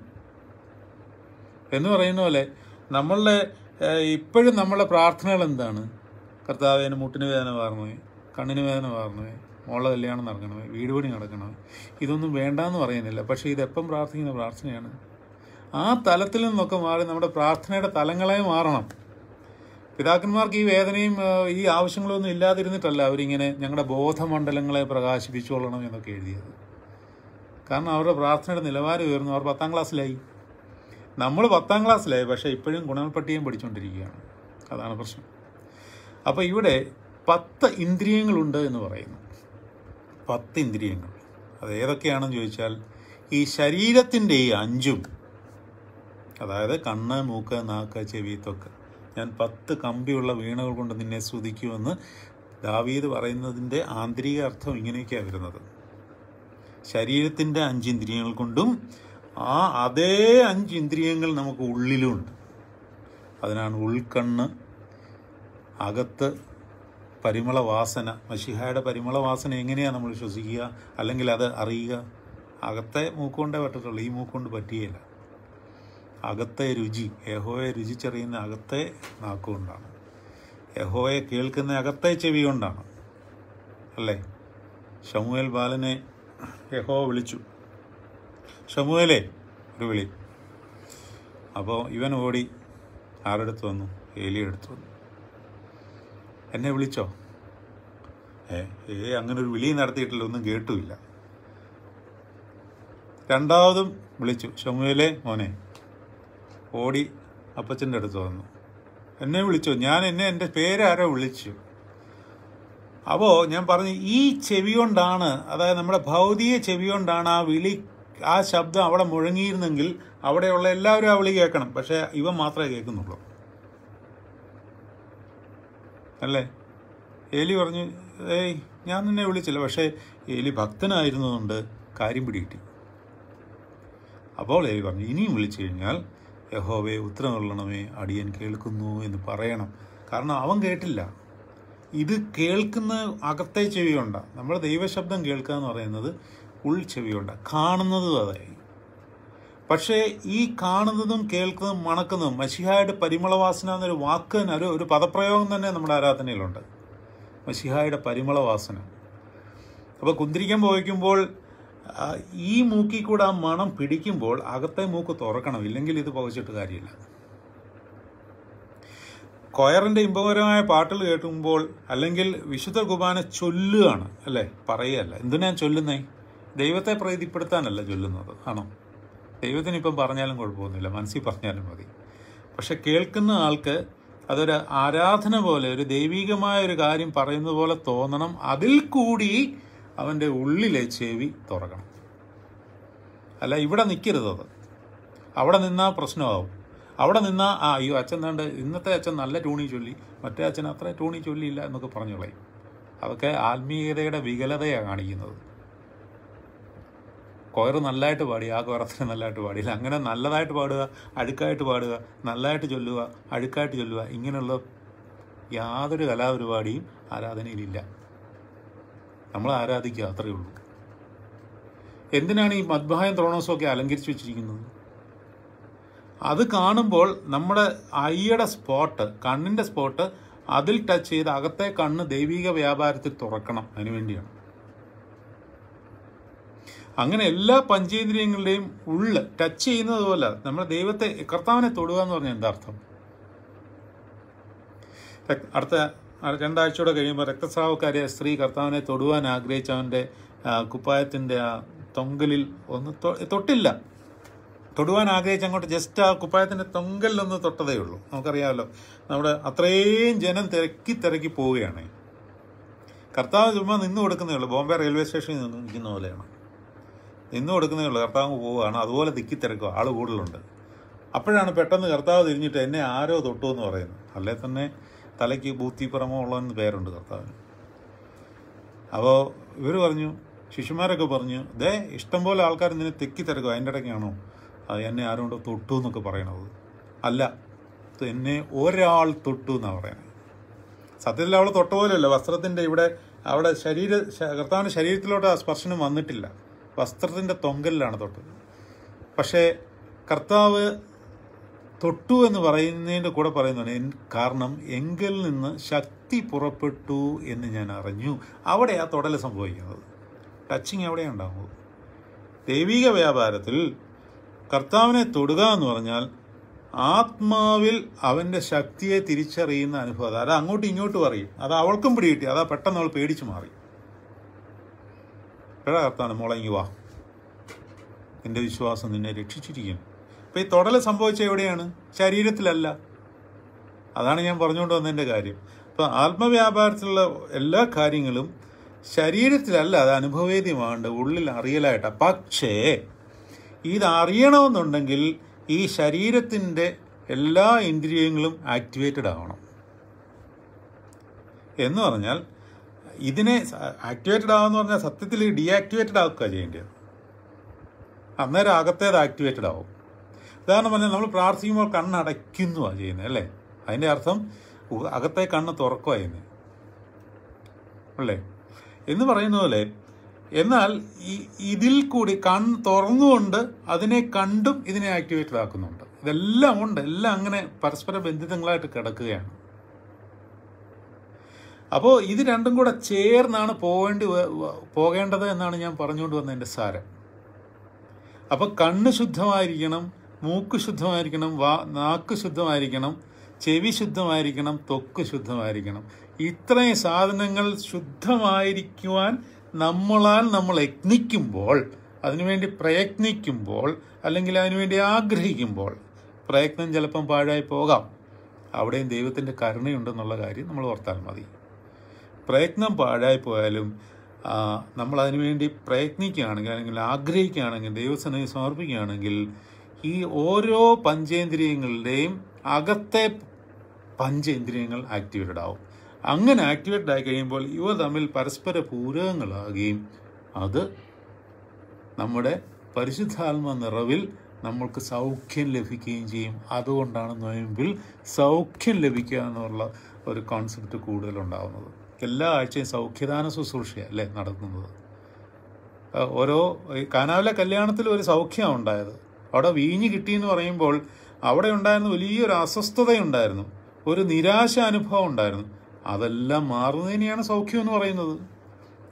എന്ന് പറയുന്ന പോലെ നമ്മളുടെ ഏഹ്, ഇപ്പോഴും നമ്മളെ പ്രാർത്ഥനകൾ എന്താണ് കർത്താവേന് മുട്ടിന് വേദന മാറണമേ കണ്ണിന് വേദന മാറണമേ മോളെ കല്യാണം നടക്കണമേ വീട് പണി നടക്കണമേ ഇതൊന്നും വേണ്ടാന്ന് പറയുന്നില്ല പക്ഷേ ഇതെപ്പം പ്രാർത്ഥിക്കുന്ന പ്രാർത്ഥനയാണ് ആ തലത്തിൽ നിന്നൊക്കെ മാറി നമ്മുടെ പ്രാർത്ഥനയുടെ തലങ്ങളെ മാറണം പിതാക്കന്മാർക്ക് ഈ വേദനയും ആ, ഈ ആവശ്യങ്ങളൊന്നും ഇല്ലാതിരുന്നിട്ടല്ല അവരിങ്ങനെ ഞങ്ങളുടെ ബോധമണ്ഡലങ്ങളെ പ്രകാശിപ്പിച്ചുകൊള്ളണം എന്നൊക്കെ എഴുതിയത് കാരണം അവരുടെ പ്രാർത്ഥനയുടെ നിലവാരം ഉയർന്നു അവർ പത്താം ക്ലാസ്സിലായി നമ്മൾ പത്താം ക്ലാസ്സിലായി പക്ഷേ ഇപ്പോഴും ഗുണൽപ്പട്ടിയും പഠിച്ചുകൊണ്ടിരിക്കുകയാണ് അതാണ് പ്രശ്നം അപ്പോൾ ഇവിടെ പത്ത് ഇന്ദ്രിയങ്ങളുണ്ട് എന്ന് പറയുന്നു പത്ത് ഇന്ദ്രിയങ്ങൾ അത് ഏതൊക്കെയാണെന്ന് ചോദിച്ചാൽ ഈ ശരീരത്തിൻ്റെ ഈ അഞ്ചും അതായത് കണ്ണ് മൂക്ക് നാക്ക് ചെവി ത്വക്ക് ഞാൻ പത്ത് കമ്പിയുള്ള വീണകൾ കൊണ്ട് നിന്നെ സ്തുതിക്കുമെന്ന് ദാവീദ് പറയുന്നതിൻ്റെ ആന്തരിക അർത്ഥം ഇങ്ങനെയൊക്കെയാണ് വരുന്നത് ശരീരത്തിൻ്റെ അഞ്ച് ഇന്ദ്രിയങ്ങൾ കൊണ്ടും ആ അതേ അഞ്ച് ഇന്ദ്രിയങ്ങൾ നമുക്ക് ഉള്ളിലുമുണ്ട് അതിനാണ് ഉൾക്കണ്ണ് അകത്ത് പരിമള വാസന മഷിഹായുടെ പരിമള വാസന എങ്ങനെയാണ് നമ്മൾ ശ്വസിക്കുക അല്ലെങ്കിൽ അത് അറിയുക അകത്തെ മൂക്കൊണ്ടേ പറ്റത്തുള്ളൂ ഈ മൂക്കൊണ്ട് പറ്റിയില്ല അകത്തെ രുചി യഹോയെ രുചിച്ചറിയുന്ന അകത്തെ നാക്കുകൊണ്ടാണ് യഹോയെ കേൾക്കുന്ന അകത്തെ ചെവി കൊണ്ടാണ് അല്ലേ ഷമുവേൽ ബാലനെ യഹോ വിളിച്ചു ഷമുവേലേ ഒരു വിളി അപ്പോൾ ഇവൻ ഓടി ആരെടുത്ത് വന്നു ഏലിയുടെ അടുത്ത് വന്നു എന്നെ വിളിച്ചോ ഏ ഏ അങ്ങനെ ഒരു വിളി നടത്തിയിട്ടില്ല ഒന്നും കേട്ടുമില്ല രണ്ടാമതും വിളിച്ചു ഷമുവേലേ മോനെ ഓടി അപ്പച്ചൻ്റെ അടുത്ത് വന്നു എന്നെ വിളിച്ചു ഞാൻ എന്നെ എൻ്റെ പേരാരോ വിളിച്ചു അപ്പോൾ ഞാൻ പറഞ്ഞു ഈ ചെവി കൊണ്ടാണ് അതായത് നമ്മുടെ ഭൗതിക ചെവി കൊണ്ടാണ് ആ വിളി ആ ശബ്ദം അവിടെ മുഴങ്ങിയിരുന്നെങ്കിൽ അവിടെയുള്ള എല്ലാവരും ആ വിളി കേൾക്കണം പക്ഷേ ഇവൻ മാത്രമേ കേൾക്കുന്നുള്ളൂ അല്ലേ ഏലി പറഞ്ഞു ഏയ് ഞാൻ നിന്നെ വിളിച്ചില്ല പക്ഷേ ഏലി ഭക്തനായിരുന്നതുകൊണ്ട് കാര്യം പിടികിട്ടി അപ്പോൾ ഏലി പറഞ്ഞു ഇനിയും വിളിച്ചു കഴിഞ്ഞാൽ യഹോവേ ഉത്തരം കൊള്ളണമേ അടിയൻ കേൾക്കുന്നു എന്ന് പറയണം കാരണം അവൻ കേട്ടില്ല ഇത് കേൾക്കുന്ന അകത്തെ ചെവിയുണ്ട നമ്മൾ ദൈവശബ്ദം കേൾക്കുക എന്ന് പറയുന്നത് ഉൾ ചെവിയുണ്ട കാണുന്നതും അതായി പക്ഷേ ഈ കാണുന്നതും കേൾക്കുന്നതും മണക്കുന്നതും മഷിഹായുടെ പരിമളവാസന എന്നൊരു വാക്ക് തന്നെ ഒരു ഒരു പദപ്രയോഗം തന്നെ നമ്മുടെ ആരാധനയിലുണ്ട് മഷിഹായുടെ പരിമളവാസന അപ്പോൾ കുന്തിരിക്കം പുകയ്ക്കുമ്പോൾ ആ, ഈ മൂക്കിൽ കൂടെ ആ മണം പിടിക്കുമ്പോൾ അകത്തെ മൂക്ക് തുറക്കണം ഇല്ലെങ്കിൽ ഇത് പുകച്ചിട്ട് കാര്യമില്ല കൊയറിന്റെ ഇമ്പകരമായ പാട്ടുകൾ കേൾക്കുമ്പോൾ അല്ലെങ്കിൽ വിശുദ്ധ കുർബാന ചൊല്ലുകയാണ് അല്ലേ പറയുകയല്ല എന്തിനാ ചൊല്ലുന്നേ ദൈവത്തെ പ്രീതിപ്പെടുത്താനല്ല ചൊല്ലുന്നത് ആണോ ദൈവത്തിന് ഇപ്പം പറഞ്ഞാലും കുഴപ്പമൊന്നുമില്ല മനസ്സിൽ പറഞ്ഞാലും മതി പക്ഷെ കേൾക്കുന്ന ആൾക്ക് അതൊരു ആരാധന പോലെ ഒരു ദൈവികമായ ഒരു കാര്യം പറയുന്നത് പോലെ തോന്നണം അതിൽ കൂടി അവൻ്റെ ഉള്ളിലെ ചെവി തുറക്കണം അല്ല ഇവിടെ നിൽക്കരുത് അത് അവിടെ നിന്നാൽ പ്രശ്നമാവും അവിടെ നിന്നാൽ ആ അയ്യോ അച്ഛൻ താണ്ട് ഇന്നത്തെ അച്ഛൻ നല്ല ടൂണി ചൊല്ലി മറ്റേ അച്ഛൻ അത്ര ടൂണി ചൊല്ലിയില്ല എന്നൊക്കെ പറഞ്ഞു കളയും അതൊക്കെ ആത്മീയതയുടെ വികലതയാണ് കാണിക്കുന്നത് കൊയറ് നല്ലതായിട്ട് പാടി ആ കൊയറത്തിന് നല്ലതായിട്ട് പാടിയില്ല അങ്ങനെ നല്ലതായിട്ട് പാടുക അഴുക്കായിട്ട് പാടുക നല്ലതായിട്ട് ചൊല്ലുക അഴുക്കായിട്ട് ചൊല്ലുക ഇങ്ങനെയുള്ള യാതൊരു കലാപരിപാടിയും ആരാധനയിലില്ല നമ്മൾ ആരാധിക്കുക അത്രയേ ഉള്ളൂ എന്തിനാണ് ഈ മദ്ഭായം ത്രോണോസും ഒക്കെ അലങ്കരിച്ചു വെച്ചിരിക്കുന്നത് അത് കാണുമ്പോൾ നമ്മുടെ ഐയുടെ സ്പോട്ട് കണ്ണിൻ്റെ സ്പോട്ട് അതിൽ ടച്ച് ചെയ്ത് അകത്തെ കണ്ണ് ദൈവിക വ്യാപാരത്തിൽ തുറക്കണം അതിനു വേണ്ടിയാണ് അങ്ങനെ എല്ലാ പഞ്ചേന്ദ്രിയങ്ങളുടെയും ഉള്ള് ടച്ച് ചെയ്യുന്നത് പോലെ നമ്മൾ ദൈവത്തെ കർത്താവിനെ തൊടുക എന്ന് പറഞ്ഞാൽ എന്താ അർത്ഥം രക്- അടുത്ത ആ രണ്ടാഴ്ചയോടെ കഴിയുമ്പോൾ രക്തസ്രാവക്കാരിയ സ്ത്രീ കർത്താവിനെ തൊടുവാൻ ആഗ്രഹിച്ചവൻ്റെ കുപ്പായത്തിൻ്റെ ആ തൊങ്കലിൽ ഒന്ന് തൊ- തൊട്ടില്ല തൊടുവാൻ ആഗ്രഹിച്ച് അങ്ങോട്ട് ജസ്റ്റ് ആ കുപ്പായത്തിൻ്റെ തൊങ്കലിലൊന്ന് തൊട്ടതേ ഉള്ളൂ നമുക്കറിയാമല്ലോ നമ്മുടെ അത്രയും ജനം തിരക്കി തിരക്കി പോവുകയാണ് കർത്താവ് ചുമ്മാ നിന്ന് കൊടുക്കുന്നേ ഉള്ളൂ ബോംബെ റെയിൽവേ സ്റ്റേഷനിൽ നിന്ന് നിൽക്കുന്ന പോലെയാണ് നിന്ന് കൊടുക്കുന്നേ ഉള്ളൂ കർത്താവ് പോവുകയാണ് അതുപോലെ തിക്കി തിരക്കുക ആൾ കൂടുതലുണ്ട് അപ്പോഴാണ് പെട്ടെന്ന് കർത്താവ് തിരിഞ്ഞിട്ട് എന്നെ ആരോ തൊട്ടു എന്ന് പറയുന്നത് അല്ലേ തന്നെ തലയ്ക്ക് ബൂത്തിപ്പുറമോ ഉള്ളതെന്ന് പേരുണ്ട് കർത്താവിന് അപ്പോൾ ഇവർ പറഞ്ഞു ശിശുമാരൊക്കെ പറഞ്ഞു ദേ ഇഷ്ടംപോലെ ആൾക്കാർ നിന്നെ തെക്കി തിരക്കും അതിൻ്റെ ഇടയ്ക്കാണോ അത് എന്നെ ആരും കൊണ്ട് തൊട്ടു എന്നൊക്കെ പറയണത് അല്ല ഇത് എന്നെ ഒരാൾ തൊട്ടു എന്നാണ് പറയുന്നത് സത്യത്തിൽ അവൾ തൊട്ട പോലെയല്ല വസ്ത്രത്തിൻ്റെ ഇവിടെ അവിടെ ശരീര ശ- കർത്താവിൻ്റെ ശരീരത്തിലോട്ട് ആ സ്പർശനം വന്നിട്ടില്ല വസ്ത്രത്തിൻ്റെ തൊങ്കലിലാണ് തൊട്ടത് പക്ഷേ കർത്താവ് തൊട്ടു എന്ന് പറയുന്നതിൻ്റെ കൂടെ പറയുന്നതാണ് എൻ- കാരണം എങ്കിൽ നിന്ന് ശക്തി പുറപ്പെട്ടു എന്ന് ഞാൻ അറിഞ്ഞു അവിടെ ആ തൊടൽ സംഭവിക്കുന്നത് ടച്ചിങ് എവിടെയാണ് ഉണ്ടാകുന്നത് ദൈവിക വ്യാപാരത്തിൽ കർത്താവിനെ തൊടുക എന്ന് പറഞ്ഞാൽ ആത്മാവിൽ അവൻ്റെ ശക്തിയെ തിരിച്ചറിയുന്ന അനുഭവം അത് അങ്ങോട്ടും ഇങ്ങോട്ടും പറയും അത് അവൾക്കും പിടികിട്ടി അതാ പെട്ടെന്ന് അവൾ പേടിച്ചു മാറി എടാ കർത്താവ് മോളെ ഇങ്ങ് വാ നിന്റെ വിശ്വാസം നിന്നെ രക്ഷിച്ചിരിക്കും അപ്പം ഈ തൊടൽ സംഭവിച്ച എവിടെയാണ് ശരീരത്തിലല്ല അതാണ് ഞാൻ പറഞ്ഞുകൊണ്ട് വന്നതിൻ്റെ കാര്യം അപ്പം ആത്മവ്യാപാരത്തിലുള്ള എല്ലാ കാര്യങ്ങളും ശരീരത്തിലല്ല അത് അനുഭവേദ്യമാണ് ഉള്ളിൽ അറിയലായിട്ടാണ് പക്ഷേ ഇത് അറിയണമെന്നുണ്ടെങ്കിൽ ഈ ശരീരത്തിൻ്റെ എല്ലാ ഇന്ദ്രിയങ്ങളും ആക്ടിവേറ്റഡ് ആവണം എന്ന് പറഞ്ഞാൽ ഇതിനെ ആക്ടിവേറ്റഡ് ആവുമെന്ന് പറഞ്ഞാൽ സത്യത്തിൽ ഡീആക്ടിവേറ്റഡ് ആക്കുക ചെയ്യേണ്ടത് അന്നേരം അകത്തേത് ആക്ടിവേറ്റഡ് ആവും ഉദാഹരണം പറഞ്ഞാൽ നമ്മൾ പ്രാർത്ഥിക്കുമ്പോൾ കണ്ണടയ്ക്കുന്നുവാണ് ചെയ്യുന്നത് അല്ലേ അതിൻ്റെ അർത്ഥം ഉ- അകത്തെ കണ്ണ് തുറക്കുക ചെയ്യുന്നത് അല്ലേ എന്ന് പറയുന്ന പോലെ എന്നാൽ ഈ ഇതിൽ കൂടി കൺ തുറന്നുകൊണ്ട് അതിനെ കണ്ടും ഇതിനെ ആക്ടിവേറ്റഡ് ആക്കുന്നുണ്ട് ഇതെല്ലാം ഉണ്ട് എല്ലാം അങ്ങനെ പരസ്പര ബന്ധിതങ്ങളായിട്ട് കിടക്കുകയാണ് അപ്പോൾ ഇത് രണ്ടും കൂടെ ചേർന്നാണ് പോകേണ്ടി വ- വ- പോകേണ്ടത് എന്നാണ് ഞാൻ പറഞ്ഞുകൊണ്ട് വന്നതിൻ്റെ സാരം അപ്പോൾ കണ്ണ് ശുദ്ധമായിരിക്കണം മൂക്ക് ശുദ്ധമായിരിക്കണം വാ നാക്ക് ശുദ്ധമായിരിക്കണം ചെവി ശുദ്ധമായിരിക്കണം ത്വക്ക് ശുദ്ധമായിരിക്കണം ഇത്രയും സാധനങ്ങൾ ശുദ്ധമായിരിക്കുവാൻ നമ്മളാൽ നമ്മൾ യത്നിക്കുമ്പോൾ അതിനുവേണ്ടി പ്രയത്നിക്കുമ്പോൾ അല്ലെങ്കിൽ അതിനുവേണ്ടി ആഗ്രഹിക്കുമ്പോൾ പ്രയത്നം ചിലപ്പം പാഴായി പോകാം അവിടെയും ദൈവത്തിൻ്റെ കരുണയുണ്ടെന്നുള്ള കാര്യം നമ്മൾ ഓർത്താൽ മതി പ്രയത്നം പാഴായി പോയാലും ആ, നമ്മൾ അതിനുവേണ്ടി പ്രയത്നിക്കുകയാണെങ്കിൽ അല്ലെങ്കിൽ ആഗ്രഹിക്കുകയാണെങ്കിൽ ദൈവസനയെ സമർപ്പിക്കുകയാണെങ്കിൽ ഈ ഓരോ പഞ്ചേന്ദ്രിയങ്ങളുടെയും അകത്തെ പഞ്ചേന്ദ്രിയങ്ങൾ ആക്ടിവേറ്റഡ് ആവും അങ്ങനെ ആക്ടിവേറ്റഡ് ആയി കഴിയുമ്പോൾ ഇവ തമ്മിൽ പരസ്പര പൂരകങ്ങളാകുകയും അത് നമ്മുടെ പരിശുദ്ധാത്മ നിറവിൽ നമ്മൾക്ക് സൗഖ്യം ലഭിക്കുകയും ചെയ്യും അതുകൊണ്ടാണ് നൊയമ്പിൽ സൗഖ്യം ലഭിക്കുക എന്നുള്ള ഒരു കോൺസെപ്റ്റ് കൂടുതലുണ്ടാകുന്നത് എല്ലാ ആഴ്ചയും സൗഖ്യദാന ശുശ്രൂഷയാണ് അല്ലേ നടത്തുന്നത് ആ, ഓരോ ഈ കാനാവിലെ കല്യാണത്തിൽ ഒരു സൗഖ്യമാണ് ഉണ്ടായത് അവിടെ വീഞ്ഞ് കിട്ടിയെന്ന് പറയുമ്പോൾ അവിടെ ഉണ്ടായിരുന്ന വലിയൊരു അസ്വസ്ഥതയുണ്ടായിരുന്നു ഒരു നിരാശ അനുഭവം ഉണ്ടായിരുന്നു അതെല്ലാം മാറുന്നതിനെയാണ് സൗഖ്യം എന്ന് പറയുന്നത്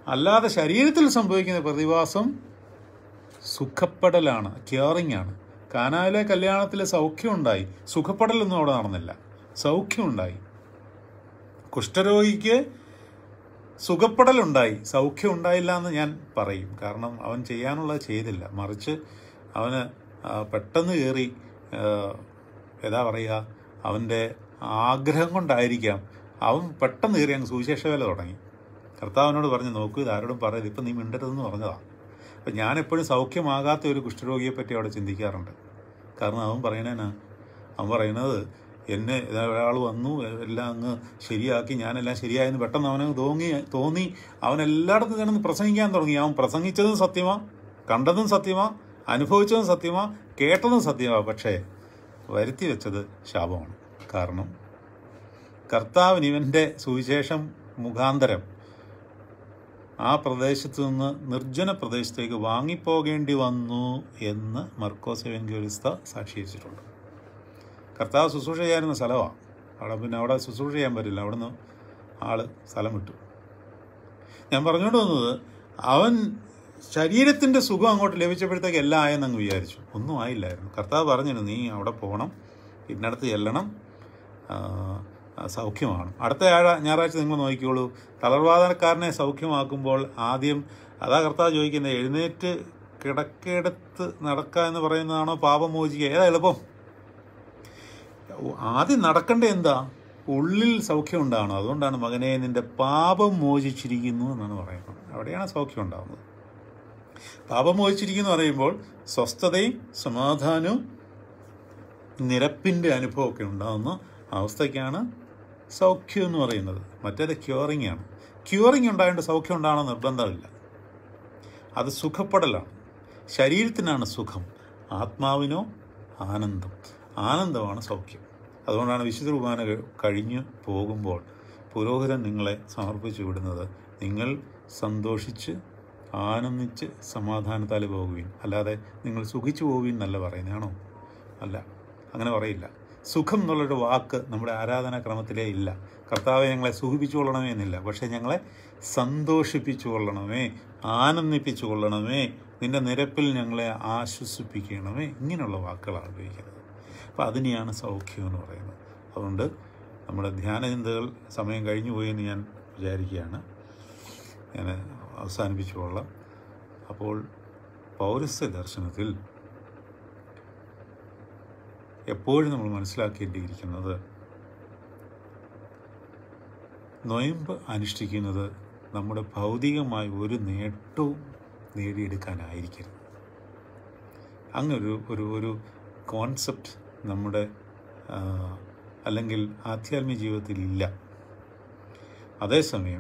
അല്ലാതെ ശരീരത്തിൽ സംഭവിക്കുന്ന പ്രതിഭാസം സുഖപ്പെടലാണ് ക്യൂറിംഗ് ആണ് കാനായിലെ കല്യാണത്തിൽ സൗഖ്യമുണ്ടായി സുഖപ്പെടലൊന്നും അവിടെ നടന്നില്ല സൗഖ്യമുണ്ടായി കുഷ്ഠരോഗിക്ക് സുഖപ്പെടലുണ്ടായി സൗഖ്യം ഉണ്ടായില്ല എന്ന് ഞാൻ പറയും കാരണം അവൻ ചെയ്യാനുള്ളത് ചെയ്തില്ല മറിച്ച് അവന് ആ, പെട്ടെന്ന് കയറി ആ, ഏതാ പറയുക അവൻ്റെ ആഗ്രഹം കൊണ്ടായിരിക്കാം അവൻ പെട്ടെന്ന് കയറി അങ്ങ് സുവിശേഷ വേല തുടങ്ങി കർത്താവിനോട് പറഞ്ഞു നോക്കൂ ഇത് ആരോടും പറയരുത് ഇപ്പം നീ മിണ്ടരുതെന്ന് പറഞ്ഞതാണ് അപ്പം ഞാൻ എപ്പോഴും സൗഖ്യമാകാത്ത ഒരു കുഷ്ഠരോഗിയെ പറ്റി അവിടെ ചിന്തിക്കാറുണ്ട് കാരണം അവൻ പറയണേനാ അവൻ പറയുന്നത് എന്നെ ഇതാ ഒരാൾ വന്നു എല്ലാം അങ്ങ് ശരിയാക്കി ഞാനെല്ലാം ശരിയായെന്ന് പെട്ടെന്ന് അവന് തോന്നി തോന്നി അവൻ എല്ലായിടത്തും കിടന്ന് പ്രസംഗിക്കാൻ തുടങ്ങി അവൻ പ്രസംഗിച്ചതും സത്യമാ കണ്ടതും സത്യമാ അനുഭവിച്ചതും സത്യമാ കേട്ടതും സത്യമാ പക്ഷേ വരുത്തി വെച്ചത് ശാപമാണ് കാരണം കർത്താവിന് ഇവൻ്റെ സുവിശേഷം മുഖാന്തരം ആ പ്രദേശത്തു നിന്ന് നിർജ്ജന പ്രദേശത്തേക്ക് വാങ്ങിപ്പോകേണ്ടി വന്നു എന്ന് മർക്കോസ് എവൻഗ്യോലിസ്ത സാക്ഷീകരിച്ചിട്ടുണ്ട് കർത്താവ് ശുശ്രൂഷ ചെയ്യാനുള്ള സ്ഥലമാണ് അവിടെ പിന്നെ അവിടെ ശുശ്രൂഷ ചെയ്യാൻ പറ്റില്ല അവിടുന്ന് ആള് സ്ഥലം വിട്ടു ഞാൻ പറഞ്ഞുകൊണ്ട് വന്നത് അവൻ ശരീരത്തിൻ്റെ സുഖം അങ്ങോട്ട് ലഭിച്ചപ്പോഴത്തേക്ക് എല്ലാം ആയെന്ന് അങ്ങ് വിചാരിച്ചു ഒന്നും ആയില്ലായിരുന്നു കർത്താവ് പറഞ്ഞിരുന്നു നീ അവിടെ പോകണം ഇന്നടത്ത് ചെല്ലണം ആ, ആ, സൗഖ്യമാണ് അടുത്ത ഞായറാ- ഞായറാഴ്ച നിങ്ങൾ നോക്കിക്കോളൂ തളർവാദനക്കാരനെ സൗഖ്യമാക്കുമ്പോൾ ആദ്യം അതാ കർത്താവ് ചോദിക്കുന്നത് എഴുന്നേറ്റ് കിടക്കെടുത്ത് നടക്കുക എന്ന് പറയുന്നതാണോ പാപം മോചിക്കുക ഏതാ എളുപ്പം ആദ്യം നടക്കേണ്ട എന്താ ഉള്ളിൽ സൗഖ്യം ഉണ്ടാകണം അതുകൊണ്ടാണ് മകനെ നിന്റെ പാപം മോചിച്ചിരിക്കുന്നു എന്നാണ് പറയുന്നത് അവിടെയാണ് സൗഖ്യം ഉണ്ടാകുന്നത് പാപം മോചിച്ചിരിക്കുന്നു എന്ന് പറയുമ്പോൾ സ്വസ്ഥതയും സമാധാനവും നിരപ്പിൻ്റെ അനുഭവമൊക്കെ ഉണ്ടാകുന്ന അവസ്ഥയ്ക്കാണ് സൗഖ്യം എന്ന് പറയുന്നത് മറ്റേത് ക്യൂറിംഗ് ആണ് ക്യൂറിംഗ് ഉണ്ടായതുകൊണ്ട് സൗഖ്യം ഉണ്ടാകണം നിർബന്ധമില്ല അത് സുഖപ്പെടലാണ് ശരീരത്തിനാണ് സുഖം ആത്മാവിനോ ആനന്ദം ആനന്ദമാണ് സൗഖ്യം അതുകൊണ്ടാണ് വിശുദ്ധ കുർബാന കഴിഞ്ഞു പോകുമ്പോൾ പുരോഹിതൻ നിങ്ങളെ സമർപ്പിച്ചു വിടുന്നത് നിങ്ങൾ സന്തോഷിച്ച് ആനന്ദിച്ച് സമാധാനത്താൽ പോകുവിൻ അല്ലാതെ നിങ്ങൾ സുഖിച്ചു പോകുവിൻ എന്നല്ല പറയുന്നതാണോ അല്ല അങ്ങനെ പറയില്ല സുഖം എന്നുള്ളൊരു വാക്ക് നമ്മുടെ ആരാധനാ ക്രമത്തിലേ ഇല്ല കർത്താവെ ഞങ്ങളെ സുഖിപ്പിച്ചു കൊള്ളണമേ എന്നില്ല പക്ഷേ ഞങ്ങളെ സന്തോഷിപ്പിച്ചു കൊള്ളണമേ ആനന്ദിപ്പിച്ചു കൊള്ളണമേ നിന്റെ നിരപ്പിൽ ഞങ്ങളെ ആശ്വസിപ്പിക്കണമേ ഇങ്ങനെയുള്ള വാക്കുകളാണ് ഉപയോഗിക്കുന്നത് അപ്പോൾ അതിനെയാണ് സൗഖ്യം എന്ന് പറയുന്നത് അതുകൊണ്ട് നമ്മുടെ ധ്യാനചിന്തകൾ സമയം കഴിഞ്ഞു പോയി എന്ന് ഞാൻ വിചാരിക്കുകയാണ് ഞാൻ അവസാനിപ്പിച്ചു കൊള്ളാം അപ്പോൾ പൗരസ്ത്യ ദർശനത്തിൽ എപ്പോഴും നമ്മൾ മനസ്സിലാക്കേണ്ടിയിരിക്കുന്നത് നൊയമ്പ് അനുഷ്ഠിക്കുന്നത് നമ്മുടെ ഭൗതികമായ ഒരു നേട്ടവും നേടിയെടുക്കാനായിരിക്കരുത് അങ്ങനൊരു ഒരു ഒരു കോൺസെപ്റ്റ് നമ്മുടെ ആ, അല്ലെങ്കിൽ ആധ്യാത്മിക ജീവിതത്തിൽ ഇല്ല അതേസമയം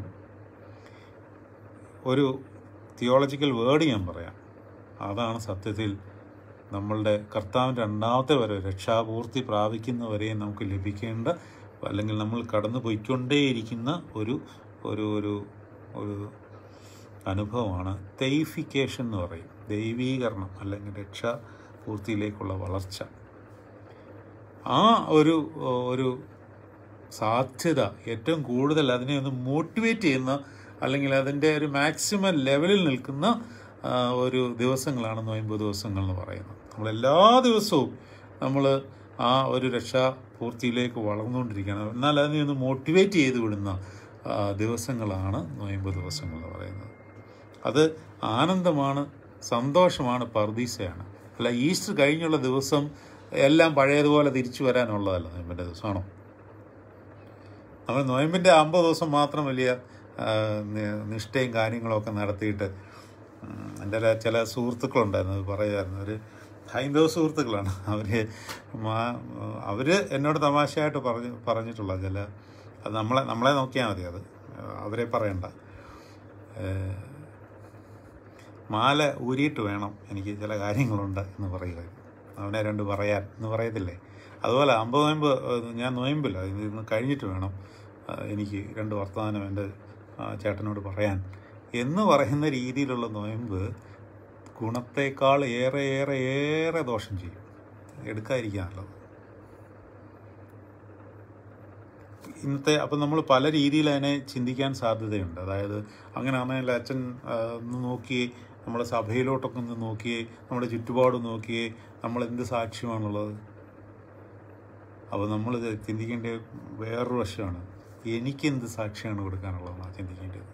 ഒരു തിയോളജിക്കൽ വേർഡ് ഞാൻ പറയാം അതാണ് സത്യത്തിൽ നമ്മളുടെ കർത്താവിൻ്റെ രണ്ടാമത്തെ വരെ രക്ഷാപൂർത്തി പ്രാപിക്കുന്നവരെ നമുക്ക് ലഭിക്കേണ്ട അല്ലെങ്കിൽ നമ്മൾ കടന്നു പോയിക്കൊണ്ടേയിരിക്കുന്ന ഒരു ഒരു ഒരു ഒരു അനുഭവമാണ് തെയ്ഫിക്കേഷൻ എന്ന് പറയും ദൈവീകരണം അല്ലെങ്കിൽ രക്ഷാപൂർത്തിയിലേക്കുള്ള വളർച്ച ആ ഒരു ഒരു സാധ്യത ഏറ്റവും കൂടുതൽ അതിനെ ഒന്ന് മോട്ടിവേറ്റ് ചെയ്യുന്ന അല്ലെങ്കിൽ അതിൻ്റെ ഒരു മാക്സിമം ലെവലിൽ നിൽക്കുന്ന ആ, ഒരു ദിവസങ്ങളാണ് നോയമ്പ് ദിവസങ്ങൾ എന്ന് പറയുന്നത് നമ്മൾ എല്ലാ ദിവസവും നമ്മൾ ആ ഒരു രക്ഷാപൂർത്തിയിലേക്ക് വളർന്നുകൊണ്ടിരിക്കുകയാണ് എന്നാൽ അതിനെ ഒന്ന് മോട്ടിവേറ്റ് ചെയ്ത് വിടുന്ന ആ, ദിവസങ്ങളാണ് നോയമ്പ് ദിവസങ്ങൾ എന്ന് പറയുന്നത് അത് ആനന്ദമാണ് സന്തോഷമാണ് പർദീസയാണ് അല്ല ഈസ്റ്റർ കഴിഞ്ഞുള്ള ദിവസം എല്ലാം പഴയതുപോലെ തിരിച്ചു വരാനുള്ളതല്ല നോയമ്പിൻ്റെ ദിവസമാണോ നമ്മൾ നോയമ്പിൻ്റെ അമ്പത് ദിവസം മാത്രം വലിയ ആ, നി- നിഷ്ഠയും കാര്യങ്ങളൊക്കെ നടത്തിയിട്ട് ഉം, എൻ്റെ ചില- ചില സുഹൃത്തുക്കളുണ്ടായിരുന്നു അത് പറയുമായിരുന്നു അവർ ഹൈന്ദവ സുഹൃത്തുക്കളാണ് അവർ അവർ എന്നോട് തമാശയായിട്ട് പറഞ്ഞ് പറഞ്ഞിട്ടുള്ള ചില അത് നമ്മളെ നമ്മളെ നോക്കിയാൽ മതി അത് അവരെ പറയണ്ട ഏഹ്, മാല ഊരിയിട്ട് വേണം എനിക്ക് ചില കാര്യങ്ങളുണ്ട് എന്ന് പറയുമായിരുന്നു അവനെ രണ്ട് പറയാൻ എന്ന് പറയത്തില്ലേ അതുപോലെ അമ്പത് നോയമ്പ് ഏഹ്, ഞാൻ നോയമ്പില്ല ഇന്ന് കഴിഞ്ഞിട്ട് വേണം ആ, എനിക്ക് രണ്ട് വർത്തമാനം എൻ്റെ ആ, ചേട്ടനോട് പറയാൻ എന്ന് പറയുന്ന രീതിയിലുള്ള നോയമ്പ് ഗുണത്തേക്കാൾ ഏറെ ഏറെ ഏറെ ദോഷം ചെയ്യും എടുക്കാതിരിക്കാൻ നല്ലത് ഇന്നത്തെ അപ്പം നമ്മൾ പല രീതിയിൽ അതിനെ ചിന്തിക്കാൻ സാധ്യതയുണ്ട് അതായത് അങ്ങനെയാണെങ്കിൽ അച്ഛൻ ആ, ഒന്ന് നോക്കിയേ നമ്മുടെ സഭയിലോട്ടൊക്കെ ഒന്ന് നോക്കിയേ നമ്മുടെ ചുറ്റുപാട് നോക്കിയേ നമ്മൾ എന്ത് സാക്ഷ്യമാണുള്ളത് അപ്പോൾ നമ്മൾ ചിന്തിക്കേണ്ട വേറൊരു വശമാണ് എനിക്കെന്ത് സാക്ഷിയാണ് കൊടുക്കാനുള്ളതെന്നാണ് ചിന്തിക്കേണ്ടത്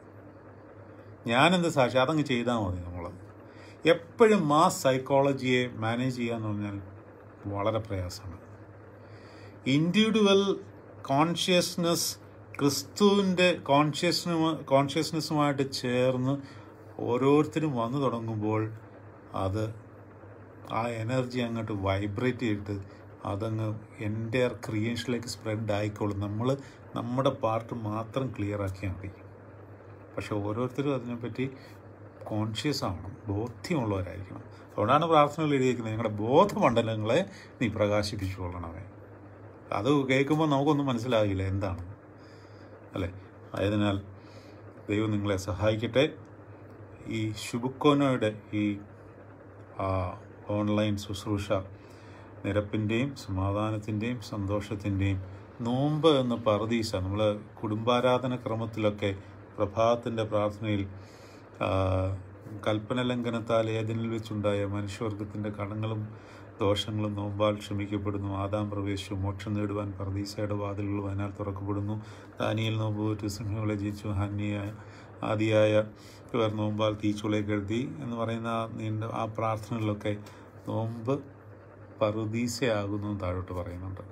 ഞാനെന്ത് സാക്ഷി അതങ്ങ് ചെയ്താൽ മതി നമ്മൾ എപ്പോഴും മാസ് സൈക്കോളജിയെ മാനേജ് ചെയ്യുക എന്ന് പറഞ്ഞാൽ വളരെ പ്രയാസമാണ് ഇൻഡിവിജ്വൽ കോൺഷ്യസ്നെസ് ക്രിസ്തുവിൻ്റെ കോൺഷ്യസ്നു കോൺഷ്യസ്നെസ്സുമായിട്ട് ചേർന്ന് ഓരോരുത്തരും വന്നു തുടങ്ങുമ്പോൾ അത് ആ എനർജി അങ്ങോട്ട് വൈബ്രേറ്റ് ചെയ്തിട്ട് അതങ്ങ് എൻ്റെ ക്രിയേഷനിലേക്ക് സ്പ്രെഡ് ആയിക്കോളും നമ്മൾ നമ്മുടെ പാർട്ട് മാത്രം ക്ലിയർ ആക്കിയാൽ മതി പക്ഷെ ഓരോരുത്തരും അതിനെപ്പറ്റി കോൺഷ്യസ് ആവണം ബോധ്യമുള്ളവരായിരിക്കണം അതുകൊണ്ടാണ് പ്രാർത്ഥനകൾ എഴുതിയിരിക്കുന്നത് നിങ്ങളുടെ ബോധമണ്ഡലങ്ങളെ നീ പ്രകാശിപ്പിച്ചുകൊള്ളണമേ അത് കേൾക്കുമ്പോൾ നമുക്കൊന്നും മനസ്സിലാകില്ല എന്താണ് അല്ലേ ആയതിനാൽ ദൈവം നിങ്ങളെ സഹായിക്കട്ടെ ഈ ശുഭുക്കോനോയുടെ ഈ ആ, ഓൺലൈൻ ശുശ്രൂഷ നിരപ്പിൻ്റെയും സമാധാനത്തിൻ്റെയും സന്തോഷത്തിൻ്റെയും നോമ്പ് എന്ന പർദീസ നമ്മൾ കുടുംബാരാധന ക്രമത്തിലൊക്കെ പ്രഭാതത്തിൻ്റെ പ്രാർത്ഥനയിൽ ആ, കൽപ്പന ലംഘനത്താൽ ഏതിനിൽ വെച്ചുണ്ടായ മനുഷ്യവർഗത്തിൻ്റെ കടങ്ങളും ദോഷങ്ങളും നോമ്പാൽ ക്ഷമിക്കപ്പെടുന്നു ആദാം പ്രവേശിച്ചു മോക്ഷം നേടുവാൻ പർദീസയുടെ വാതിലുകൾ വനാൽ തുറക്കപ്പെടുന്നു ദാനിയിൽ നോമ്പ് പോയിട്ട് സിംഹങ്ങളെ ജയിച്ചു ഹന്യായ ആദിയായ ഇവർ നോമ്പാൽ തീച്ചുളയെ കരുതി എന്ന് പറയുന്ന ആ നീണ്ട ആ പ്രാർത്ഥനകളിലൊക്കെ നോമ്പ് പറുദീസയാകുന്നു എന്ന് താഴോട്ട് പറയുന്നുണ്ട്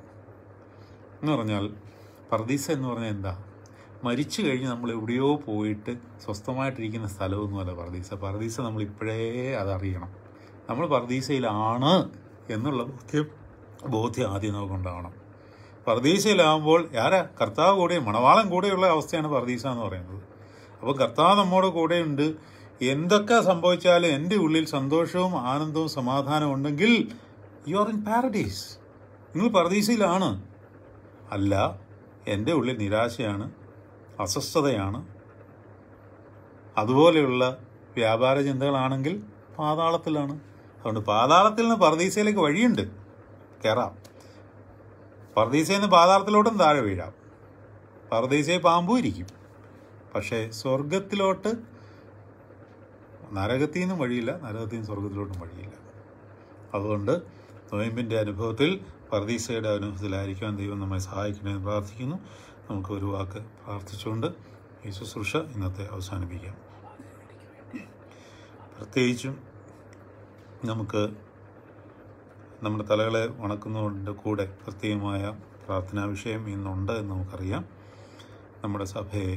എന്ന് പറഞ്ഞാൽ പർദീസ എന്ന് പറഞ്ഞാൽ എന്താ മരിച്ചു കഴിഞ്ഞ് നമ്മൾ എവിടെയോ പോയിട്ട് സ്വസ്ഥമായിട്ടിരിക്കുന്ന സ്ഥലമൊന്നുമല്ല പർദീസ പർദീസ നമ്മൾ ഇപ്പോഴേ അതറിയണം നമ്മൾ പർദീസയിലാണ് എന്നുള്ള ബോധ്യം ബോധ്യം ആദ്യം നമുക്കുണ്ടാവണം പർദീസയിലാകുമ്പോൾ ആരാ കർത്താവ് കൂടെ മണവാളൻ കൂടെയുള്ള അവസ്ഥയാണ് പർദീസ എന്ന് പറയുന്നത് അപ്പോൾ കർത്താവ് നമ്മോട് കൂടെയുണ്ട് എന്തൊക്കെ സംഭവിച്ചാലും എൻ്റെ ഉള്ളിൽ സന്തോഷവും ആനന്ദവും സമാധാനവും ഉണ്ടെങ്കിൽ യു ആർ ഇൻ പാരഡൈസ് നിങ്ങൾ പർദീസയിലാണ് അല്ല എൻ്റെ ഉള്ളിൽ നിരാശയാണ് അസ്വസ്ഥതയാണ് അതുപോലെയുള്ള വ്യാപാര ചിന്തകളാണെങ്കിൽ പാതാളത്തിലാണ് അതുകൊണ്ട് പാതാളത്തിൽ നിന്ന് പർദീസയിലേക്ക് വഴിയുണ്ട് കയറാം പർദീസയിൽ നിന്ന് പാതാളത്തിലോട്ടും താഴെ വീഴാം പർദീസയിൽ പാമ്പും ഇരിക്കും പക്ഷേ സ്വർഗത്തിലോട്ട് നരകത്തിൽ നിന്നും വഴിയില്ല നരകത്തിൽ നിന്ന് സ്വർഗത്തിലോട്ടും വഴിയില്ല അതുകൊണ്ട് നോയമ്പിൻ്റെ അനുഭവത്തിൽ പർദീസയുടെ അനുഭവത്തിലായിരിക്കാൻ ദൈവം നമ്മെ സഹായിക്കണമെന്ന് പ്രാർത്ഥിക്കുന്നു നമുക്ക് ഒരു വാക്ക് പ്രാർത്ഥിച്ചുകൊണ്ട് ഈ ശുശ്രൂഷ ഇന്നത്തെ അവസാനിപ്പിക്കാം പ്രത്യേകിച്ചും നമുക്ക് നമ്മുടെ തലകളെ വണക്കുന്നതിൻ്റെ കൂടെ പ്രത്യേകമായ പ്രാർത്ഥനാ വിഷയം ഇന്നുണ്ട് എന്ന് നമുക്കറിയാം നമ്മുടെ സഭയെ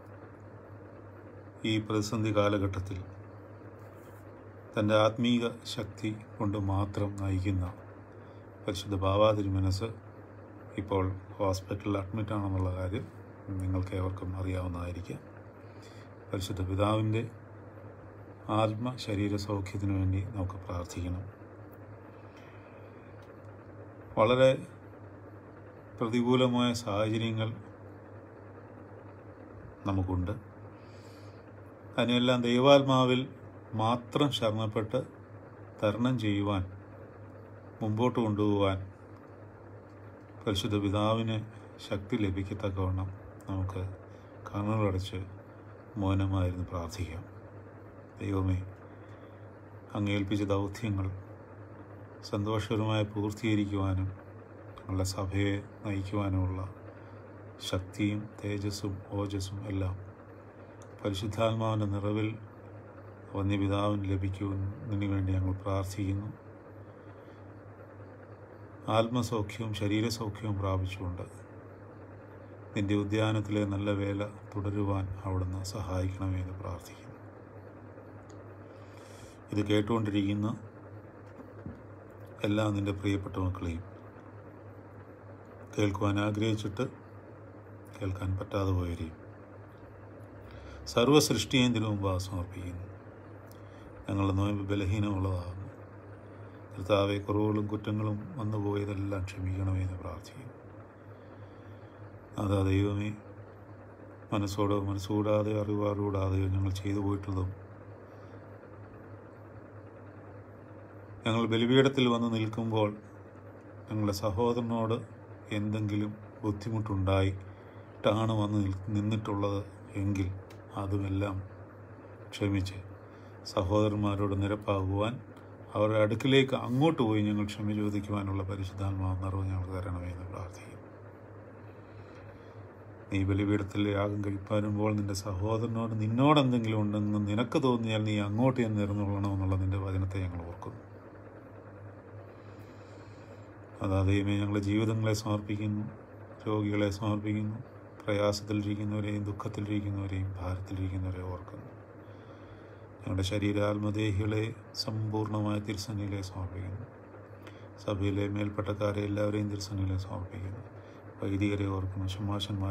ഈ പ്രതിസന്ധി കാലഘട്ടത്തിൽ തൻ്റെ ആത്മീക ശക്തി കൊണ്ട് മാത്രം നയിക്കുന്ന പരിശുദ്ധ ബാബാതിരി മനസ്സ് ഇപ്പോൾ ഹോസ്പിറ്റലിൽ അഡ്മിറ്റ് ആണെന്നുള്ള കാര്യം നിങ്ങൾക്ക് ഏവർക്കും അറിയാവുന്നതായിരിക്കാം പരിശുദ്ധ പിതാവിൻ്റെ ആത്മ ശരീര സൗഖ്യത്തിനു വേണ്ടി നമുക്ക് പ്രാർത്ഥിക്കണം വളരെ പ്രതികൂലമായ സാഹചര്യങ്ങൾ നമുക്കുണ്ട് അതിനെല്ലാം ദൈവാത്മാവിൽ മാത്രം ശരണപ്പെട്ട് തരണം ചെയ്യുവാൻ മുമ്പോട്ട് കൊണ്ടുപോകാൻ പരിശുദ്ധ പിതാവിന് ശക്തി ലഭിക്കത്തക്കവണ്ണം നമുക്ക് കണ്ണുകളടച്ച് മൗനമായിരുന്നു പ്രാർത്ഥിക്കാം ദൈവമേ അങ്ങേൽപ്പിച്ച ദൗത്യങ്ങൾ സന്തോഷകരമായി പൂർത്തീകരിക്കുവാനും ഞങ്ങളുടെ സഭയെ നയിക്കുവാനുമുള്ള ശക്തിയും തേജസ്സും ഓജസ്സും എല്ലാം പരിശുദ്ധാത്മാവിൻ്റെ നിറവിൽ വന്യപിതാവിന് ലഭിക്കുന്നതിന് വേണ്ടി ഞങ്ങൾ പ്രാർത്ഥിക്കുന്നു ആത്മസൗഖ്യവും ശരീരസൗഖ്യവും പ്രാപിച്ചുകൊണ്ട് നിന്റെ ഉദ്യാനത്തിലെ നല്ല വേല തുടരുവാൻ അവിടുന്ന് സഹായിക്കണമേ എന്ന് പ്രാർത്ഥിക്കുന്നു ഇത് കേട്ടുകൊണ്ടിരിക്കുന്ന എല്ലാ നിന്റെ പ്രിയപ്പെട്ട മക്കളെയും കേൾക്കുവാൻ ആഗ്രഹിച്ചിട്ട് കേൾക്കാൻ പറ്റാതെ പോയവരെയും സർവ്വസൃഷ്ടിയെയും തിരു മുമ്പാകെ സമർപ്പിക്കുന്നു ഞങ്ങളുടെ നോയമ്പ് ബലഹീനമുള്ളതാകുന്നു കർത്താവെ കുറവുകളും കുറ്റങ്ങളും വന്നു പോയതെല്ലാം ക്ഷമിക്കണമേ എന്ന് പ്രാർത്ഥിക്കുന്നു അതാ ദൈവമേ മനസ്സോടോ മനസ്സുകൂടാതെ അറിവാറുകൂടാതെയോ ഞങ്ങൾ ചെയ്തു പോയിട്ടുള്ളതും ഞങ്ങൾ ബലിപീഠത്തിൽ വന്ന് നിൽക്കുമ്പോൾ ഞങ്ങളുടെ സഹോദരനോട് എന്തെങ്കിലും ബുദ്ധിമുട്ടുണ്ടായി ആയിട്ടാണ് വന്ന് നിൽ- നിന്നിട്ടുള്ളത് എങ്കിൽ അതുമെല്ലാം ക്ഷമിച്ച് സഹോദരന്മാരോട് നിരപ്പാകുവാൻ അവരുടെ അടുക്കിലേക്ക് അങ്ങോട്ട് പോയി ഞങ്ങൾ ക്ഷമ ചോദിക്കുവാനുള്ള പരിശുദ്ധാത്മാവ് നിറവ് ഞങ്ങൾക്ക് തരണമേ എന്ന് പ്രാർത്ഥിക്കും നീ ബലിപീഠത്തിൽ യാഗം കഴിപ്പാരുമ്പോൾ നിന്റെ സഹോദരനോട് നിന്നോട് എന്തെങ്കിലും ഉണ്ടെന്ന് നിനക്ക് തോന്നിയാൽ നീ അങ്ങോട്ട് ചെന്ന് നിറന്നുകൊള്ളണമെന്നുള്ള നിന്റെ വചനത്തെ ഞങ്ങൾ ഓർക്കുന്നു അതാ ദൈവമേ ഞങ്ങളുടെ ജീവിതങ്ങളെ സമർപ്പിക്കുന്നു രോഗികളെ സമർപ്പിക്കുന്നു പ്രയാസത്തിലിരിക്കുന്നവരെയും ദുഃഖത്തിലിരിക്കുന്നവരെയും ഭാരത്തിലിരിക്കുന്നവരെയും ഓർക്കുന്നു ഞങ്ങളുടെ ശരീരാത്മദേഹികളെ സമ്പൂർണ്ണമായ തിരുസന്നിയിലെ സമർപ്പിക്കുന്നു സഭയിലെ മേൽപ്പെട്ടക്കാരെ എല്ലാവരെയും തിരുസന്നിയിലെ സമർപ്പിക്കുന്നു വൈദികരെ ഓർക്കുന്നു ശമാശന്മാരെ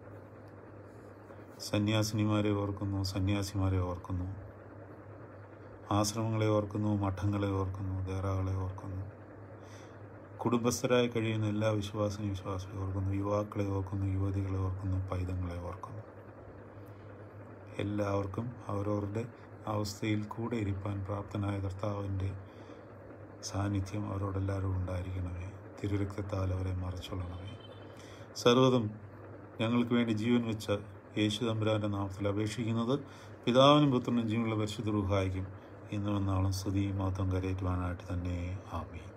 സന്യാസിനിമാരെ ഓർക്കുന്നു സന്യാസിമാരെ ഓർക്കുന്നു ആശ്രമങ്ങളെ ഓർക്കുന്നു മഠങ്ങളെ ഓർക്കുന്നു ദേറാകളെ ഓർക്കുന്നു കുടുംബസ്ഥരായി കഴിയുന്ന എല്ലാ വിശ്വാസിനി വിശ്വാസികളെ ഓർക്കുന്നു യുവാക്കളെ ഓർക്കുന്നു യുവതികളെ ഓർക്കുന്നു പൈതങ്ങളെ ഓർക്കുന്നു എല്ലാവർക്കും അവരവരുടെ അവസ്ഥയിൽ കൂടെ ഇരിപ്പാൻ പ്രാപ്തനായ കർത്താവിൻ്റെ സാന്നിധ്യം അവരോടെല്ലാവരും ഉണ്ടായിരിക്കണമേ തിരുരക്തത്താൽ അവരെ മറച്ചൊള്ളണമേ സർവ്വതും ഞങ്ങൾക്ക് വേണ്ടി ജീവൻ വെച്ച യേശു തമ്പുരാൻ്റെ നാമത്തിൽ അപേക്ഷിക്കുന്നത് പിതാവിനും പുത്രനും ജീവനുള്ള പരിശുദ്ധ റുഹായിക്കും ഇന്നും എന്നാളും സ്തുതിയും മാത്രം കരയേറ്റുവാനായിട്ട് തന്നെ ആമീൻ